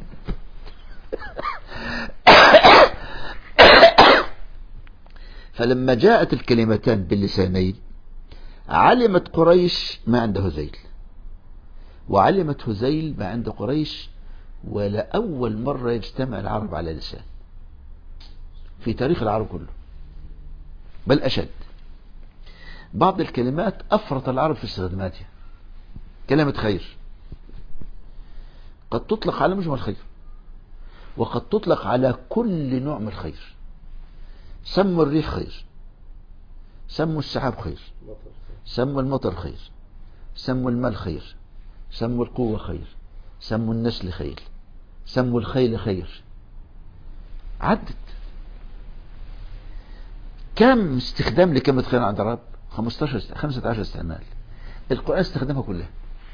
فلما جاءت الكلمتان باللسانين علمت قريش ما عند هذيل وعلمت هذيل ما عند قريش ولا أول مرة يجتمع العرب على لسان في تاريخ العرب كله بل أشد بعض الكلمات أفرط العرب في استخداماتها كلمة خير قد تطلق على مجمل خير وقد تطلق على كل نوع من الخير سموا الريح خير سموا السحاب خير مطر سموا المطر خير سموا المال خير سموا القوة خير سموا النسل خير سموا الخيل خير عدت كم استخدام لكلمة خير عند العرب 15 است- 15 استعمال القرآن استخدمها كلها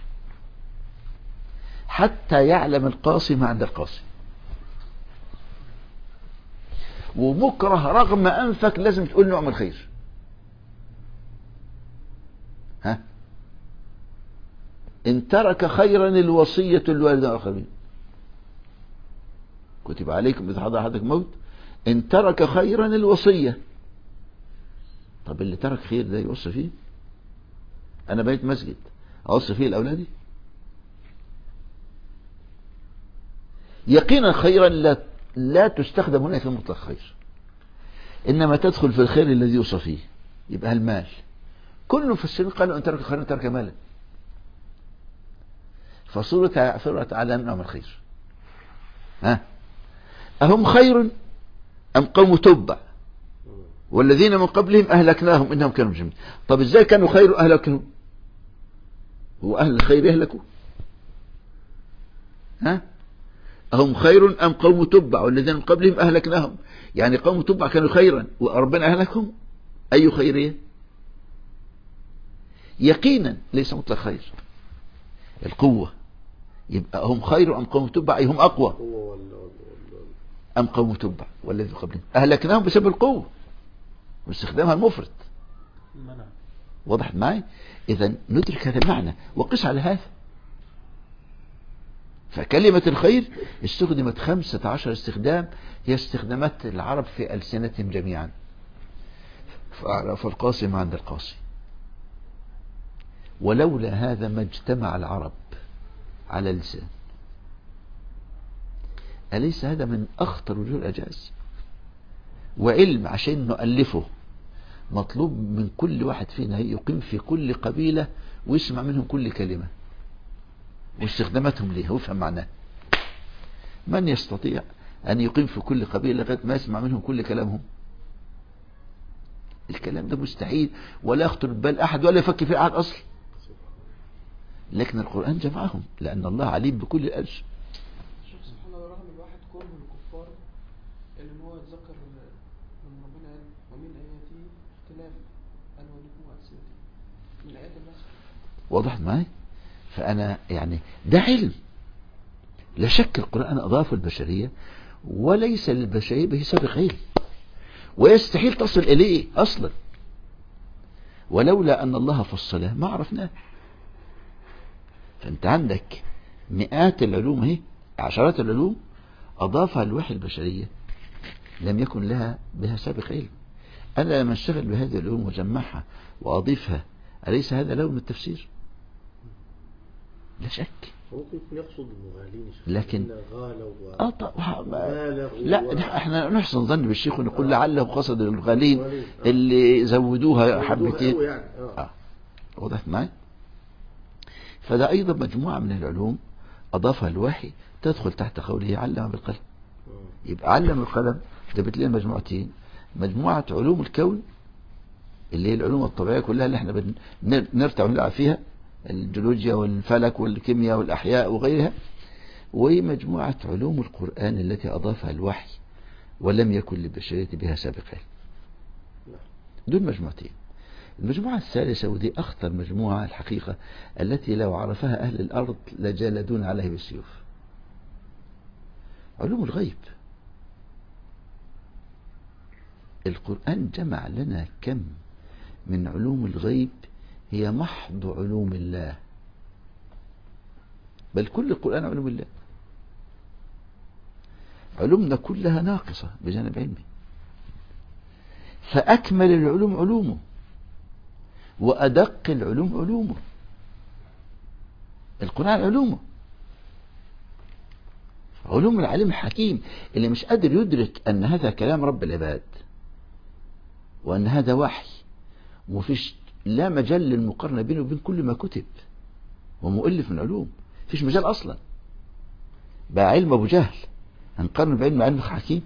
حتى يعلم القاصي ما عند القاصي ومكره رغم أنفك لازم تقول نوع من الخير ها إن ترك خيرا الوصية الوالدين والآخرين كتب عليكم إذا حضر أحدكم موت إن ترك خيرا الوصية طب اللي ترك خير ده يوصي فيه أنا بيت مسجد أوصي فيه لأولادي يقينا خيرا لا لا تستخدم هنا في مطلق خير إنما تدخل في الخير الذي يوصى فيه يبقى المال كل المفسرين قالوا أن ترك خيرا ترك مالا فصورة فرت على نوع من الخير ها أهم خير أم قوم تبع والذين من قبلهم أهلكناهم إنهم كانوا مجرمين طب إزاي كانوا خير أهلكهم هو أهل الخير يهلكوا ها أهم خير أم قوم تبع والذين من قبلهم أهلكناهم يعني قوم تبع كانوا خيرا وربنا أهلكهم أي خيرية يقينا ليس مطلق خير القوة يبقى هم خير أم قوم تبع أي هم أقوى هو ولا ولا ولا أم قوم تبع والذي قبلهم أهلكناهم بسبب القوة واستخدامها المفرط منع وضحت معي إذا ندرك هذا المعنى وقس على هذا فكلمة الخير استخدمت خمسة عشر استخدام هي استخدامات العرب في ألسنتهم جميعا فأعرف القاسم عند القاسي ولولا هذا ما اجتمع العرب على لسان أليس هذا من أخطر وجوه الأجاز وعلم عشان نؤلفه مطلوب من كل واحد فينا يقيم في كل قبيلة ويسمع منهم كل كلمة واستخداماتهم ليها ويفهم معناها من يستطيع أن يقيم في كل قبيلة لغاية ما يسمع منهم كل كلامهم الكلام ده مستحيل ولا يخطر ببال أحد ولا يفكر فيه أحد أصلا لكن القرآن جمعهم لأن الله عليم بكل الألسن شوف سبحان الله رغم الواحد كره الكفار اللي ان هو يتذكر لما ربنا قال ومن اياته اختلاف الوانكم والسنتكم من ايات الناس وضحت معي فأنا يعني ده علم لا شك القرآن أضافه البشرية وليس للبشرية به سابق علم ويستحيل تصل إليه أصلا ولولا أن الله فصله ما عرفناه فأنت عندك مئات العلوم اهي عشرات العلوم أضافها الوحي البشرية لم يكن لها بها سابق علم أنا لما اشتغل بهذه العلوم وجمعها وأضيفها أليس هذا لون التفسير لا شك ممكن يكون يقصد المغالين يا شيخ. لكن- إن غالوا و- آه طب بالغوا و- لا احنا نحسن ظن بالشيخ ونقول لعله قصد الغالين الغالين، آه. اللي زودوها زودوها حبتين قوي يعني اه آه. وضحت معي فده أيضا مجموعة من العلوم أضافها الوحي تدخل تحت قوله علم بالقلم آه. يبقى علم القلم ده بتلاقي مجموعتين مجموعة علوم الكون اللي هي العلوم الطبيعية كلها اللي احنا بن- نر- نرتع ونلعب فيها الجيولوجيا والفلك والكيمياء والأحياء وغيرها ومجموعة علوم القرآن التي أضافها الوحي ولم يكن للبشرية بها سابق علم نعم. دول مجموعتين المجموعة الثالثة ودي أخطر مجموعة الحقيقة التي لو عرفها أهل الأرض لجالدون عليه بالسيوف علوم الغيب القرآن جمع لنا كم من علوم الغيب هي محض علوم الله بل كل القرآن علوم الله علومنا كلها ناقصة بجانب علمي فأكمل العلوم علومه وأدق العلوم علومه القرآن علومه علوم العليم الحكيم اللي مش قادر يدرك أن هذا كلام رب العباد وأن هذا وحي ومفيش لا مجال للمقارنة بينه وبين كل ما كتب ومؤلف من علوم فيش مجال أصلا بقى علم أبو جهل هنقارن بعلم علم حكيم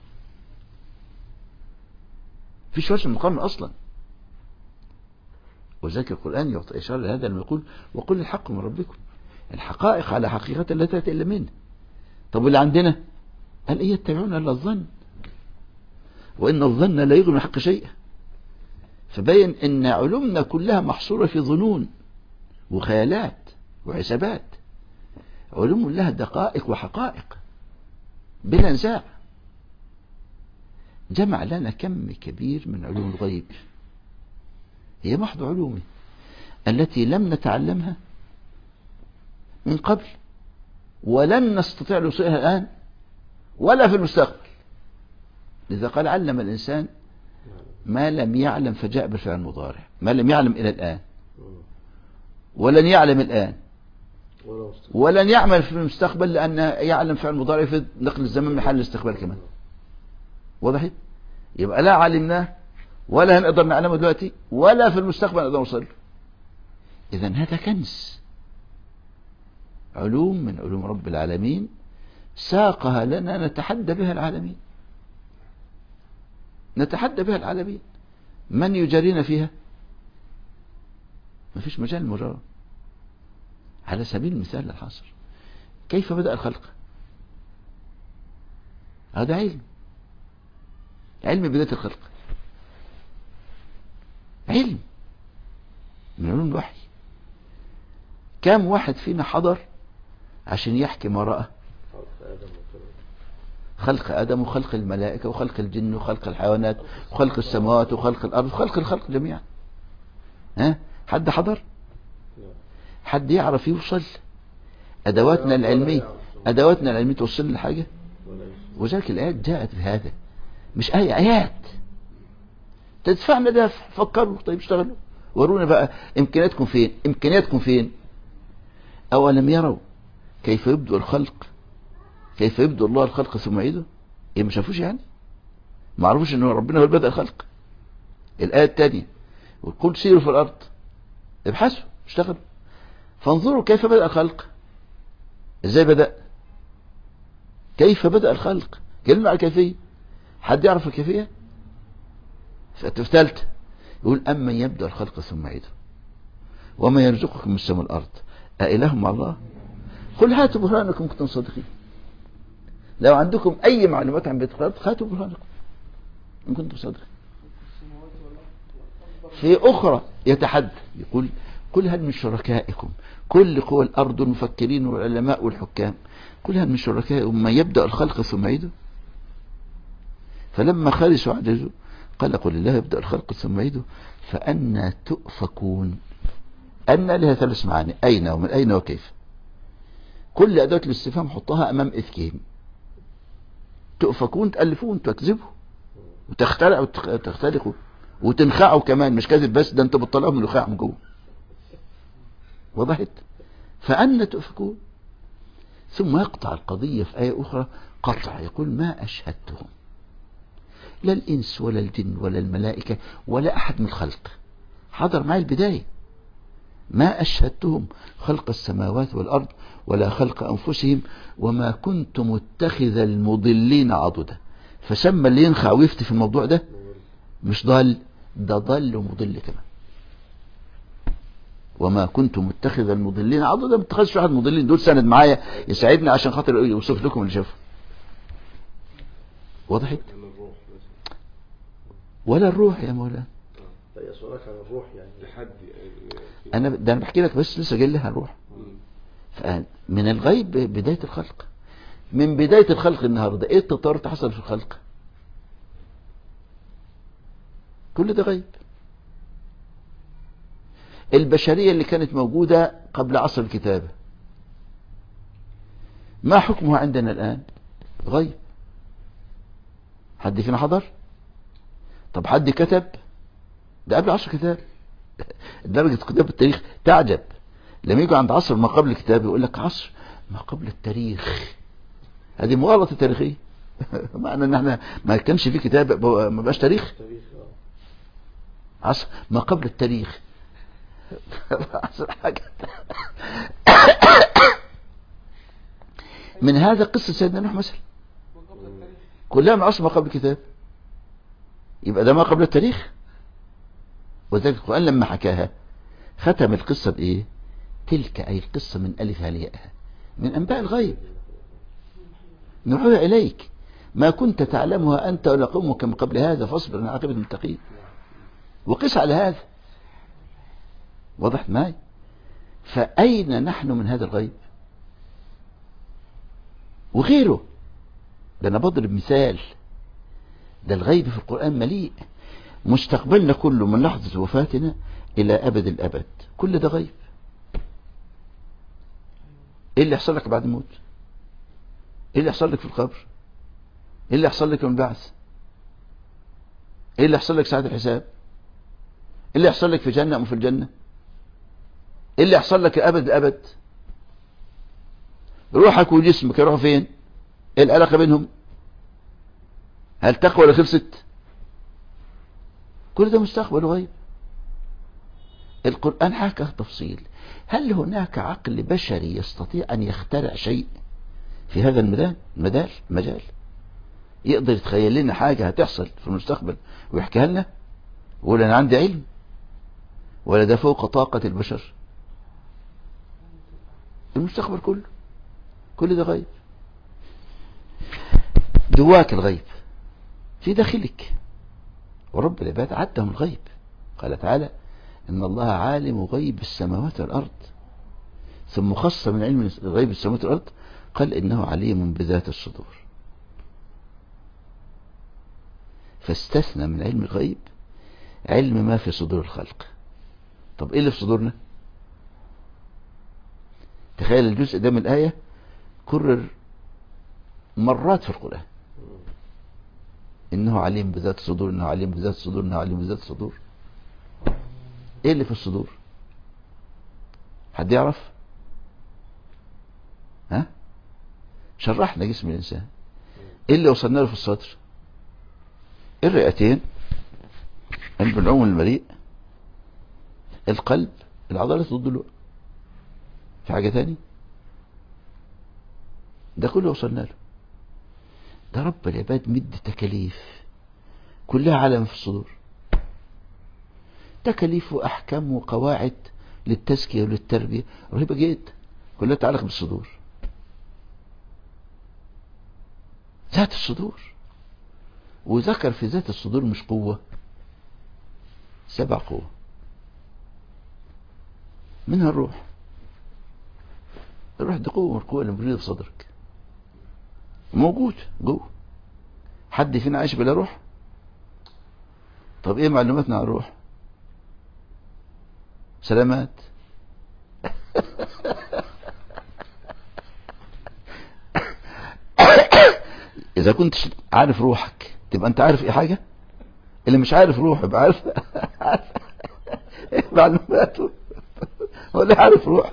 فيش وجه مقارنة أصلا وذلك القرآن يعطي إشارة لهذا لما يقول وقل الحق من ربكم الحقائق على حقيقة لا تأتي إلا منه طب واللي عندنا قال إيه يتبعون إلا الظن وإن الظن لا يغني من الحق شيئا فبين ان علومنا كلها محصورة في ظنون وخيالات وحسابات علوم لها دقائق وحقائق بلا نزاع جمع لنا كم كبير من علوم الغيب هي محض علومه التي لم نتعلمها من قبل ولن نستطيع الوصولها الآن ولا في المستقبل لذا قال علم الإنسان ما لم يعلم فجاء بالفعل المضارع ما لم يعلم إلى الآن ولن يعلم الآن ولا مستقبل. ولن يعمل في المستقبل لأن يعلم فعل مضارع في نقل الزمن من حال الاستقبال كمان وضحت يبقى لا علمناه ولا هنقدر نعلمه دلوقتي ولا في المستقبل نقدر نوصل له إذا هذا كنز علوم من علوم رب العالمين ساقها لنا نتحدى بها العالمين نتحدى بها العالمين من يجارينا فيها ما فيش مجال مجرد على سبيل المثال الحاصل كيف بدأ الخلق هذا علم علم بداية الخلق علم من علوم الوحي كم واحد فينا حضر عشان يحكي ما رأى خلق آدم وكذا. خلق آدم وخلق الملائكة وخلق الجن وخلق الحيوانات وخلق السماوات وخلق الأرض وخلق الخلق جميعا ها حد حضر نعم. حد يعرف يوصل أدواتنا العلمية أدواتنا العلمية توصل لنا حاجة ولا يشرك. وذلك الآيات جاءت بهذا مش آية آيات تدفعنا ده فكروا طيب اشتغلوا ورونا بقى إمكانياتكم فين إمكانياتكم فين أولم يروا كيف يبدو الخلق كيف يبدو الله الخلق ثم يعيده إيه ما شافوش يعني ما عرفوش إن ربنا هو اللي بدأ الخلق الآية الثانية وقل سيروا في الأرض ابحثوا اشتغلوا فانظروا كيف بدأ الخلق ازاي بدأ كيف بدأ الخلق كلمة على الكيفية حد يعرف الكيفية في ثالثة يقول أما يبدأ الخلق ثم يعيده وما يرزقكم من السماء والأرض أإله مع الله قل هاتوا برهانكم كنتم صادقين لو عندكم أي معلومات عن بيت الخلق هاتوا برهانكم إن كنتم صادقين السماوات والأرض في أخرى يتحدى يقول قل هل من شركائكم كل قوى الأرض المفكرين والعلماء والحكام قل هل من شركائكم ما يبدأ الخلق ثم يعيده فلما خلصوا عجزوا قال قل الله يبدأ الخلق ثم يعيده فأنا تؤفكون أن لها ثلاث معاني أين ومن أين وكيف كل أدوات الاستفهام حطها أمام إفكهم تؤفكون تألفون تكذبوا وتخترعوا وتختلقوا وتنخعوا كمان مش كذب بس ده انتوا بتطلعوا من الخاع من جوه وضحت فأنا تؤفكون ثم يقطع القضية في آية أخرى قطع يقول ما أشهدتهم لا الإنس ولا الجن ولا الملائكة ولا أحد من الخلق حضر معي البداية ما أشهدتهم خلق السماوات والأرض ولا خلق أنفسهم وما كنت متخذ المضلين عضدا فسمى اللي ينخع ويفتي في الموضوع ده مش ضال ده ضل ومضل كمان وما كنت متخذ المضلين عضدا ما اتخذش واحد مضلين دول سند معايا يساعدني عشان خاطر يوصف لكم اللي شافه وضحت من الروح بس ولا الروح يا مولانا لا يسألك عن الروح يعني لحد انا ده انا بحكي لك بس لسه جاي لها الروح فقال من الغيب بداية الخلق من بداية الخلق النهاردة ايه التطور اللي حصل في الخلق كل ده غيب البشرية اللي كانت موجودة قبل عصر الكتابة ما حكمها عندنا الآن غيب حد فينا حضر طب حد كتب ده قبل عصر الكتاب درجة كتاب التاريخ تعجب لما يجوا عند عصر ما قبل الكتاب يقول لك عصر ما قبل التاريخ هذه مغالطة تاريخية معنى ان احنا ما كانش في كتاب ما بقاش تاريخ تاريخ آه. عصر ما قبل التاريخ عصر حاجة من هذا قصة سيدنا نوح مثلا وقبل التاريخ كلها من عصر ما قبل الكتاب يبقى ده ما قبل التاريخ وذلك القرآن لما حكاها ختم القصة بإيه تلك أي القصة من ألفها لياءها من أنباء الغيب نوحيها إليك ما كنت تعلمها أنت ولا قومك من قبل هذا فاصبر على عاقبة المتقين وقس على هذا وضحت معي فأين نحن من هذا الغيب وغيره ده أنا بضرب مثال ده الغيب في القرآن مليء مستقبلنا كله من لحظة وفاتنا إلى أبد الأبد كل ده غيب إيه اللي يحصل لك بعد الموت إيه اللي يحصل لك في القبر إيه اللي يحصل لك يوم البعث إيه اللي يحصل لك ساعة الحساب إيه اللي يحصل لك في جنة أم في الجنة إيه اللي يحصل لك أبد الأبد روحك وجسمك يروحوا فين إيه العلاقة بينهم هل تقوى ولا خلصت كل ده مستقبل غيب القرآن حكى تفصيل هل هناك عقل بشري يستطيع أن يخترع شيء في هذا المجال مجال مجال يقدر يتخيل لنا حاجة هتحصل في المستقبل ويحكيها لنا ويقول أنا عندي علم ولا ده فوق طاقة البشر المستقبل كله كل ده غيب جواك الغيب في داخلك ورب العباد عدهم الغيب قال تعالى إن الله عالم غيب السماوات والأرض ثم خص من علم غيب السماوات والأرض قال إنه عليم بذات الصدور فاستثنى من علم الغيب علم ما في صدور الخلق طب ايه اللي في صدورنا تخيل الجزء ده من الآية كرر مرات في القرآن إنه عليم بذات الصدور إنه عليم بذات الصدور إنه عليم بذات الصدور إيه اللي في الصدور حد يعرف ها شرحنا جسم الإنسان إيه اللي وصلنا له في الصدر الرئتين البلعوم المليء القلب العضلات الضلوع في حاجة تاني ده كله وصلنا له ده رب العباد مد تكاليف كلها علم في الصدور تكاليف وأحكام وقواعد للتزكية وللتربية رهيبة جدا كلها تتعلق بالصدور ذات الصدور وذكر في ذات الصدور مش قوة سبع قوة منها الروح الروح دي قوة من القوة اللي موجودة في صدرك موجود جوه حد فينا عايش بلا روح طب ايه معلوماتنا عن الروح سلامات اذا كنت عارف روحك تبقى انت عارف ايه حاجة اللي مش عارف روحه يبقى عارف ايه معلوماته ولا عارف روح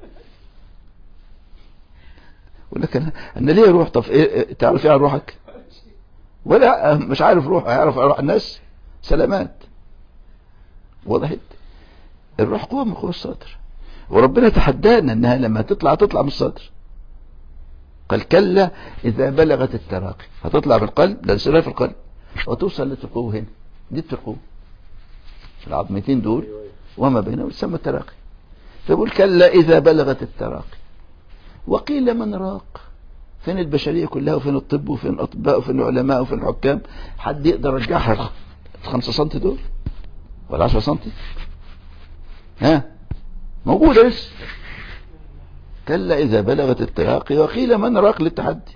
يقول لك انا انا ليه روح طب ايه تعرف ايه عن روحك ولا مش عارف روح يعرف روح الناس سلامات وضحت الروح قوة من قوة الصدر وربنا تحدانا انها لما تطلع تطلع من الصدر قال كلا اذا بلغت التراقي هتطلع من القلب ده في القلب وتوصل للتقوه هنا دي التقوه العظمتين دول وما بينهم يسمى التراقي فيقول كلا اذا بلغت التراقي وقيل من راق فين البشرية كلها وفين الطب وفين الأطباء وفين العلماء وفين الحكام حد يقدر يرجعها الخمسة سنتي دول ولا عشرة سنتي ها موجودة لسه كلا إذا بلغت التراقي وقيل من راق للتحدي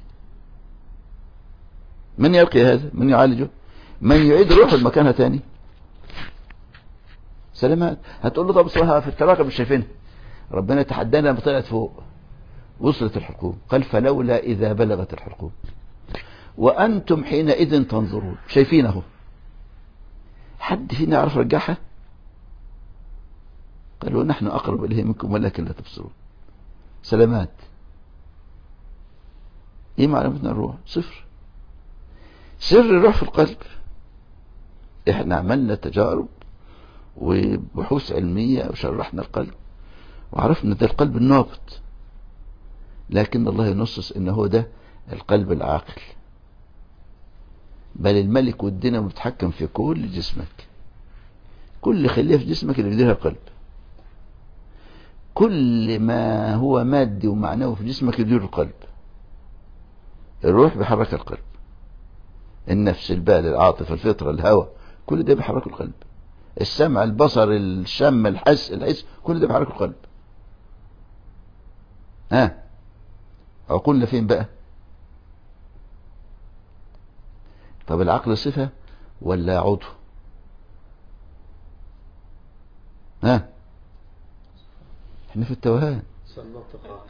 من يلقي هذا من يعالجه من يعيد روحه لمكانها تاني سلامات هتقول له طب صراحة في التراقي مش شايفينها ربنا تحدانا لما طلعت فوق وصلت الحكوم قال فلولا إذا بلغت الحكوم وأنتم حينئذ تنظرون شايفينه حد فينا يعرف رجعها قالوا نحن أقرب إليه منكم ولكن لا تبصرون سلامات ايه معلومتنا الروح صفر سر الروح في القلب احنا عملنا تجارب وبحوث علمية وشرحنا القلب وعرفنا ده القلب النابض لكن الله ينصص ان هو ده القلب العاقل بل الملك والدنيا متحكم في كل جسمك كل خلية في جسمك اللي بيديرها القلب كل ما هو مادي ومعنوي في جسمك يدير القلب الروح بيحرك القلب النفس البال العاطفة الفطرة الهوى كل ده بيحرك القلب السمع البصر الشم الحس الحس كل ده بيحرك القلب ها عقولنا فين بقى طب العقل صفة ولا عضو ها احنا في التوهان سنطق عقل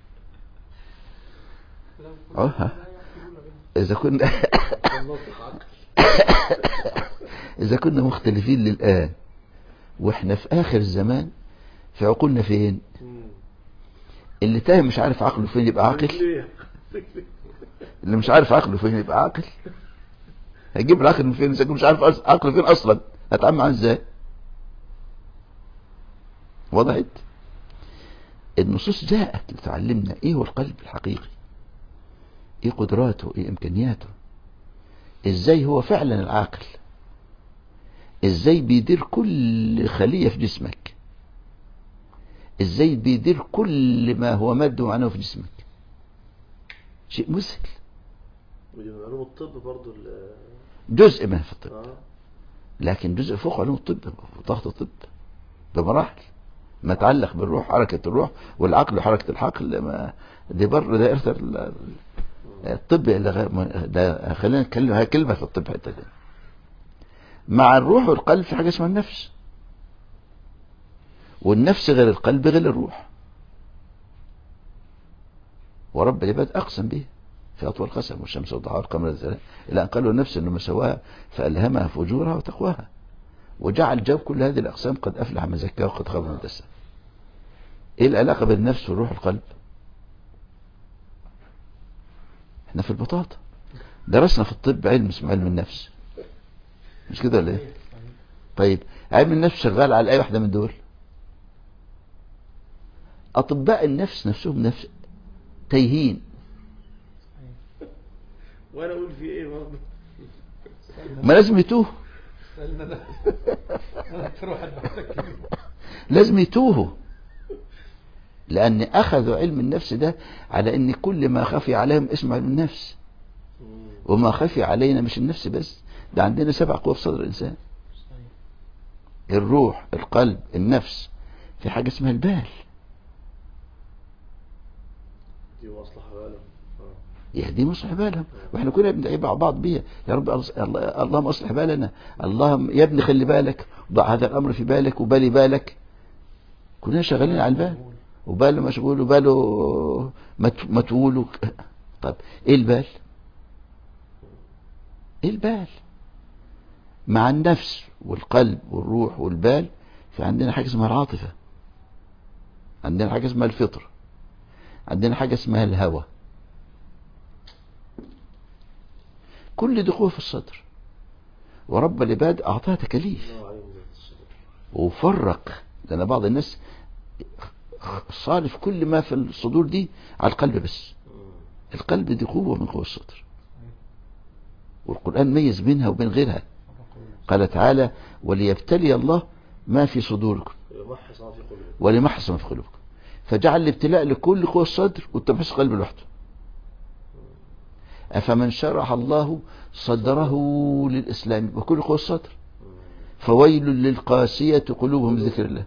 لا اه ها. لا يعقلون بها اذا كنا سنطق عقل اذا كنا مختلفين للآن واحنا في اخر الزمان في عقولنا فين اللي تاه مش عارف عقله فين يبقى عاقل ليه؟ اللي مش عارف عقله فين يبقى عاقل هيجيب العقل من فين اذا كان مش عارف أص- عقله فين اصلا هتعامل معاه ازاي وضحت النصوص جاءت لتعلمنا ايه هو القلب الحقيقي ايه قدراته ايه امكانياته ازاي هو فعلا العاقل ازاي بيدير كل خلية في جسمك ازاي بيدير كل ما هو مادي ومعنوي في جسمك شيء مذهل ودي من علوم الطب برضو ال- جزء منها في الطب اه لكن جزء فوق علوم الطب ضغط الطب بمراحل ما يتعلق بالروح حركة الروح والعقل وحركة العقل ما دي بره دائرة ال- الطب اللي غير ما- ده خلينا نتكلم هي كلمة في الطب حتى دي. مع الروح والقلب في حاجة اسمها النفس والنفس غير القلب غير الروح ورب العباد أقسم به في أطول قسم والشمس والضحى والقمر والزلزال إلى أن قالوا النفس أنه مسواها فألهمها فجورها وتقواها وجعل جو كل هذه الأقسام قد أفلح من زكاها وقد خاب من دساها إيه العلاقة بين النفس والروح والقلب احنا في البطاطا درسنا في الطب علم اسمه علم النفس مش كده ولا ايه طيب علم النفس شغال على اي واحده من دول اطباء النفس نفسهم نفس تايهين وانا اقول في ايه برضه ما لازم يتوه سألنا ده انا اكثر واحد بحتك بيه. لازم يتوهوا لان اخذوا علم النفس ده على ان كل ما خفي عليهم اسمه علم النفس وما خفي علينا مش النفس بس ده عندنا سبع قوى في صدر الانسان صحيح. الروح القلب النفس في حاجة اسمها البال دي مصلحة بالهم اه يهدي مصلح بالهم واحنا كلنا بندعي مع بعض بيها يا رب أص- الله- اللهم اصلح بالنا اللهم يا ابني خلي بالك ضع هذا الامر في بالك وبالي بالك كلنا شغالين على البال وباله مشغول وباله مت- متول وك- طب ايه البال ايه البال مع النفس والقلب والروح والبال في عندنا حاجة اسمها العاطفة عندنا حاجة اسمها الفطر عندنا حاجة اسمها الهوى كل دي قوة في الصدر ورب العباد أعطاها تكاليف الله عليهم ذات الصدر وفرق لأن بعض الناس صارف كل ما في الصدور دي على القلب بس القلب دي قوة من قوة الصدر والقرآن ميز بينها وبين غيرها قال تعالى وليبتلي الله ما في صدوركم يمحص ما في قلوبهم ولمحص ما في قلوبكم فجعل الابتلاء لكل قوى الصدر والتمحيص قلب لوحده أفمن شرح الله صدره للإسلام وكل قوى الصدر فويل للقاسية قلوبهم ذكر الله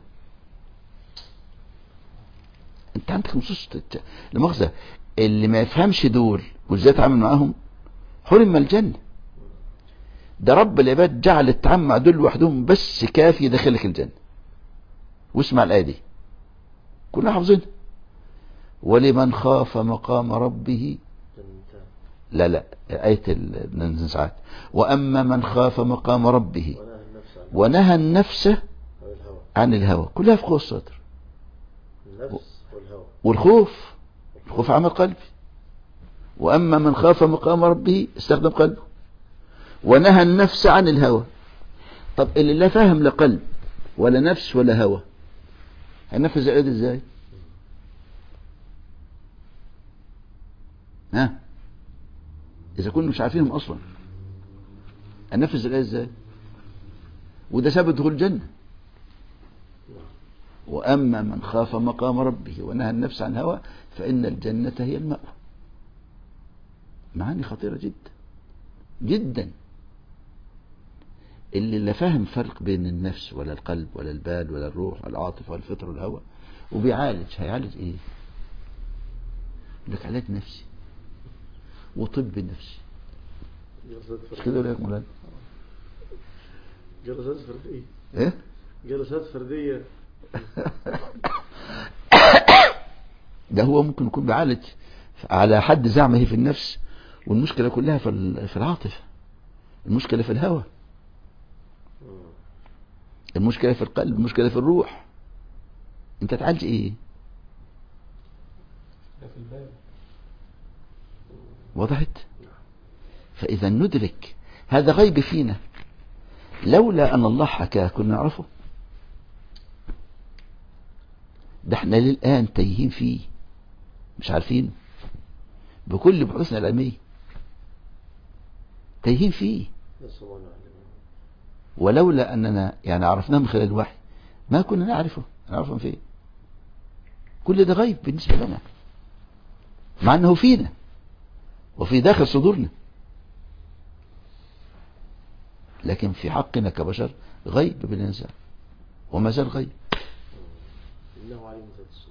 انت عندك نصوص تت- لمؤاخذة اللي ما يفهمش دول وازاي يتعامل معاهم حرم من الجنة ده رب العباد جعل التعامل مع دول لوحدهم بس كافي يدخلك الجنة واسمع الآية دي كلنا حافظينها ولمن خاف مقام ربه جنتان لا لا آية النزعات وأما من خاف مقام ربه ونهى النفس عن ونهى النفس عن الهوى عن الهوى كلها في قوة الصدر النفس والهوى والخوف الخوف عمل قلبي وأما من خاف مقام ربه استخدم قلبه ونهى النفس عن الهوى طب اللي لا فاهم لا قلب ولا نفس ولا هوى هننفذ الآية دي ازاي ها إذا كنا مش عارفينهم أصلا هننفذ الآية ازاي وده سبب دخول الجنة وأما من خاف مقام ربه ونهى النفس عن هوى فإن الجنة هي المأوى معاني خطيرة جدا جدا اللي لا فاهم فرق بين النفس ولا القلب ولا البال ولا الروح ولا العاطفة ولا الفطر والهوى وبيعالج هيعالج ايه يقول لك علاج نفسي وطب نفسي جلسات مش كده فردية ولا يا مولانا جلسات فردية ايه جلسات فردية ده هو ممكن يكون بيعالج على حد زعمه في النفس والمشكلة كلها في ال- في العاطفة المشكلة في الهوى المشكلة في القلب المشكلة في الروح انت تعالج ايه ده في الباب وضحت فإذا ندرك هذا غيب فينا لولا أن الله حكاه كنا نعرفه ده احنا للآن تايهين فيه مش عارفينه بكل بحوثنا العلمية تايهين فيه نسأل الله العافية ولولا أننا يعني عرفناه من خلال الوحي ما كنا نعرفه نعرفه من فين كل ده غيب بالنسبة لنا مع أنه فينا وفي داخل صدورنا لكن في حقنا كبشر غيب بالإنسان وما زال غيب إنه عليم ذات الصدور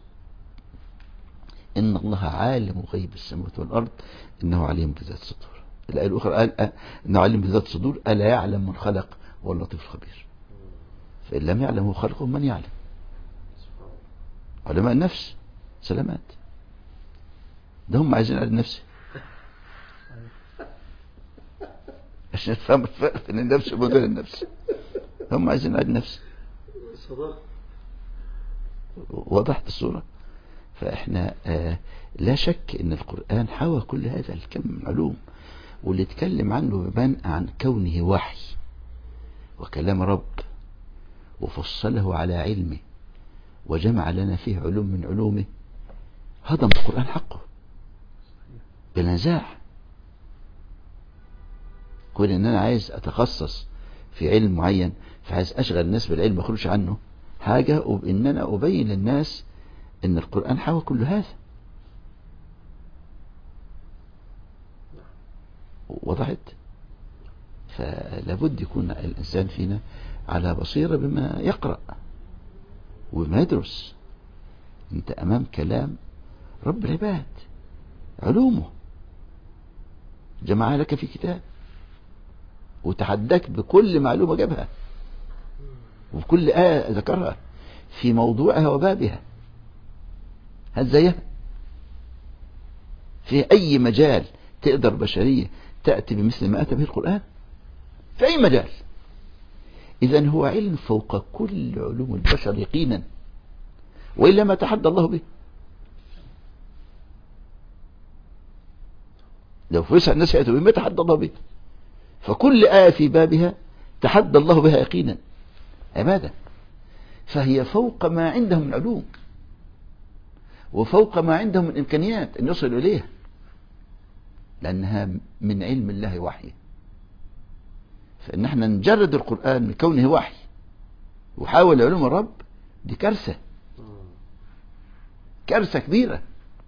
إن الله عالم غيب السماوات والأرض إنه عليم بذات الصدور الآية الأخرى قال أه إنه عليم بذات الصدور ألا يعلم من خلق هو اللطيف الخبير فإن لم يعلم هو خلقه من يعلم سبحان الله علماء النفس سلامات ده هم عايزين علم النفس عشان تفهم الفرق بين النفس وبين النفس هم عايزين علم النفس صدق وضحت الصورة فإحنا آه لا شك أن القرآن حوى كل هذا الكم من علوم واللي اتكلم عنه بمن عن كونه وحي وكلام رب وفصله على علمه وجمع لنا فيه علوم من علومه هضم القرآن حقه بلا نزاع كون ان انا عايز اتخصص في علم معين فعايز اشغل الناس بالعلم ما اخرجش عنه حاجة وان انا ابين للناس ان القرآن حوى كل هذا وضحت فلابد يكون الانسان فينا على بصيرة بما يقرأ وما يدرس انت امام كلام رب العباد علومه جمعها لك في كتاب وتحداك بكل معلومة جابها وبكل آية ذكرها في موضوعها وبابها هل زيها في أي مجال تقدر بشرية تأتي بمثل ما أتى به القرآن في أي مجال إذا هو علم فوق كل علوم البشر يقينا وإلا ما تحدى الله به لو فسع الناس يأتوا به ما تحدى الله به فكل آية في بابها تحدى الله بها يقينا عبادة فهي فوق ما عندهم من علوم وفوق ما عندهم من إمكانيات أن يصلوا إليها لأنها من علم الله وحي فإن احنا نجرد القرآن من كونه وحي وحاول علوم الرب دي كارثة كارثة كبيرة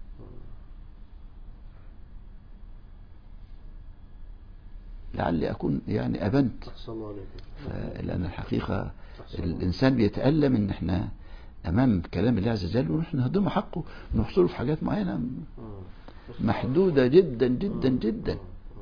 لعلي أكون يعني أبنت أحسن الله عليكم ف- لأن الحقيقة الإنسان بيتألم إن إحنا أمام كلام الله عز وجل ونحن نهضم حقه ونحصره في حاجات معينة آه. محدودة جدا جدا جدا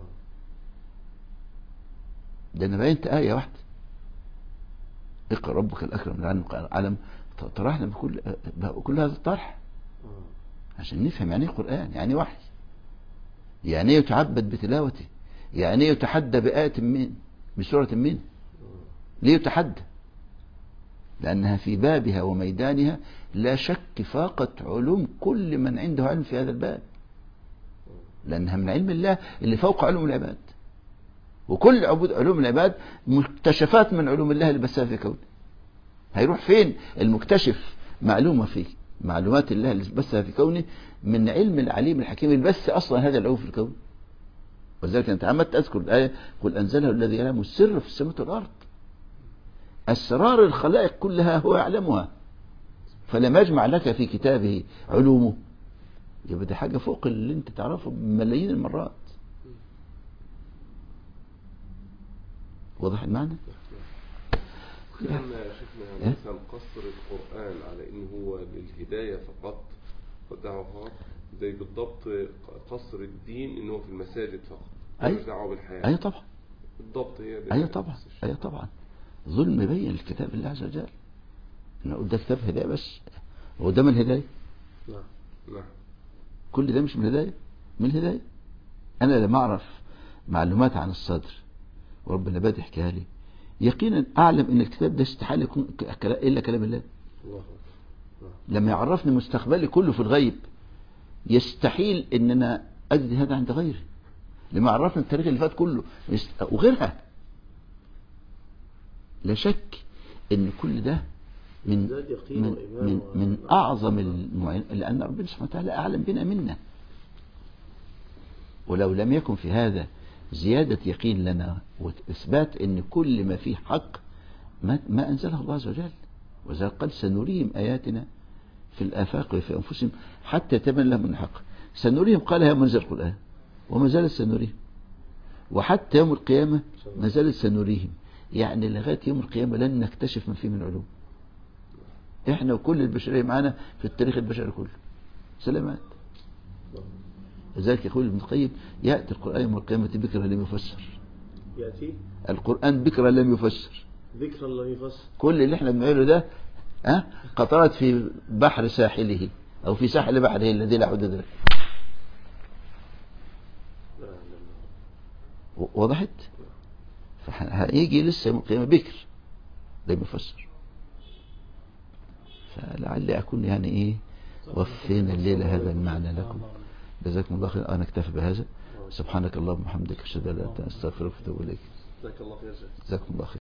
ده أنا بينت آية واحدة اقرأ ربك الأكرم العالم عالم طرحنا بكل بكل هذا الطرح آه. عشان نفهم يعني ايه قرآن يعني إيه وحي يعني ايه يتعبد بتلاوته يعني ايه يتحدى بآية من بسورة من ليه يتحدى لأنها في بابها وميدانها لا شك فاقت علوم كل من عنده علم في هذا الباب لأنها من علم الله اللي فوق علوم العباد وكل عبود علوم العباد مكتشفات من علوم الله اللي بثها في كونه هيروح فين المكتشف معلومة فيه معلومات الله اللي بثها في كونه من علم العليم الحكيم اللي بث أصلا هذا العلوم في الكون ولذلك أنت عمدت أذكر الآية قل أنزله الذي يعلم السر في السماوات والأرض أسرار الخلائق كلها هو يعلمها فلم يجمع لك في كتابه علومه يبقى دي حاجة فوق اللي انت تعرفه بملايين المرات واضح المعنى؟ لما شفنا إيه؟ مثلا قصر القرآن على انه هو للهداية فقط والدعوة فقط زي بالضبط قصر الدين انه هو في المساجد فقط أي. ملوش دعوة بالحياة أيوة طبعا بالضبط هي دي أيوة طبعا نفس الشيء. أيوة طبعا ظلم بين الكتاب الله عز وجل أنا قلت ده كتاب هداية بس هو ده من الهداية نعم نعم كل ده مش من الهداية من الهداية أنا لما أعرف معلومات عن الصدر وربنا بادئ يحكيها لي يقينا أعلم أن الكتاب ده استحال يكون ك- كلا- إلا كلام الله الله أكبر نعم لما يعرفني مستقبلي كله في الغيب يستحيل ان انا اجد هذا عند غيري لما عرفني التاريخ اللي فات كله يست... وغيرها لا شك ان كل ده من ازداد يقين من وإيمان من, و- من اعظم المعين لان ربنا سبحانه وتعالى اعلم بنا منا ولو لم يكن في هذا زيادة يقين لنا وإثبات أن كل ما فيه حق ما, ما أنزله الله عز وجل وذلك قال سنريهم آياتنا في الآفاق وفي أنفسهم حتى يتبين لهم من الحق سنريهم قال يا منزل القرآن وما زالت سنريهم وحتى يوم القيامة ما زالت سنريهم يعني لغاية يوم القيامة لن نكتشف ما فيه من علوم احنا وكل البشرية معانا في التاريخ البشري كله سلامات لذلك يقول ابن القيم يأتي القرآن يوم القيامة بكرة لم يفسر يأتي القرآن بكرة لم يفسر ذكرا لم يفسر كل اللي احنا بنعمله ده ها قطرات في بحر ساحله او في ساحل بحره الذي لا حدود له لا لا لا و- وضحت فهيجي لسه يوم القيامة بكر لم يفسر فلعلي أكون يعني إيه وفينا الليلة هذا المعنى لكم جزاكم الله خير أنا أكتفي بهذا سبحانك اللهم وبحمدك أشهد أن لا إله إلا أنت أستغفرك وأتوب إليك جزاك الله خير شيخ جزاكم الله خير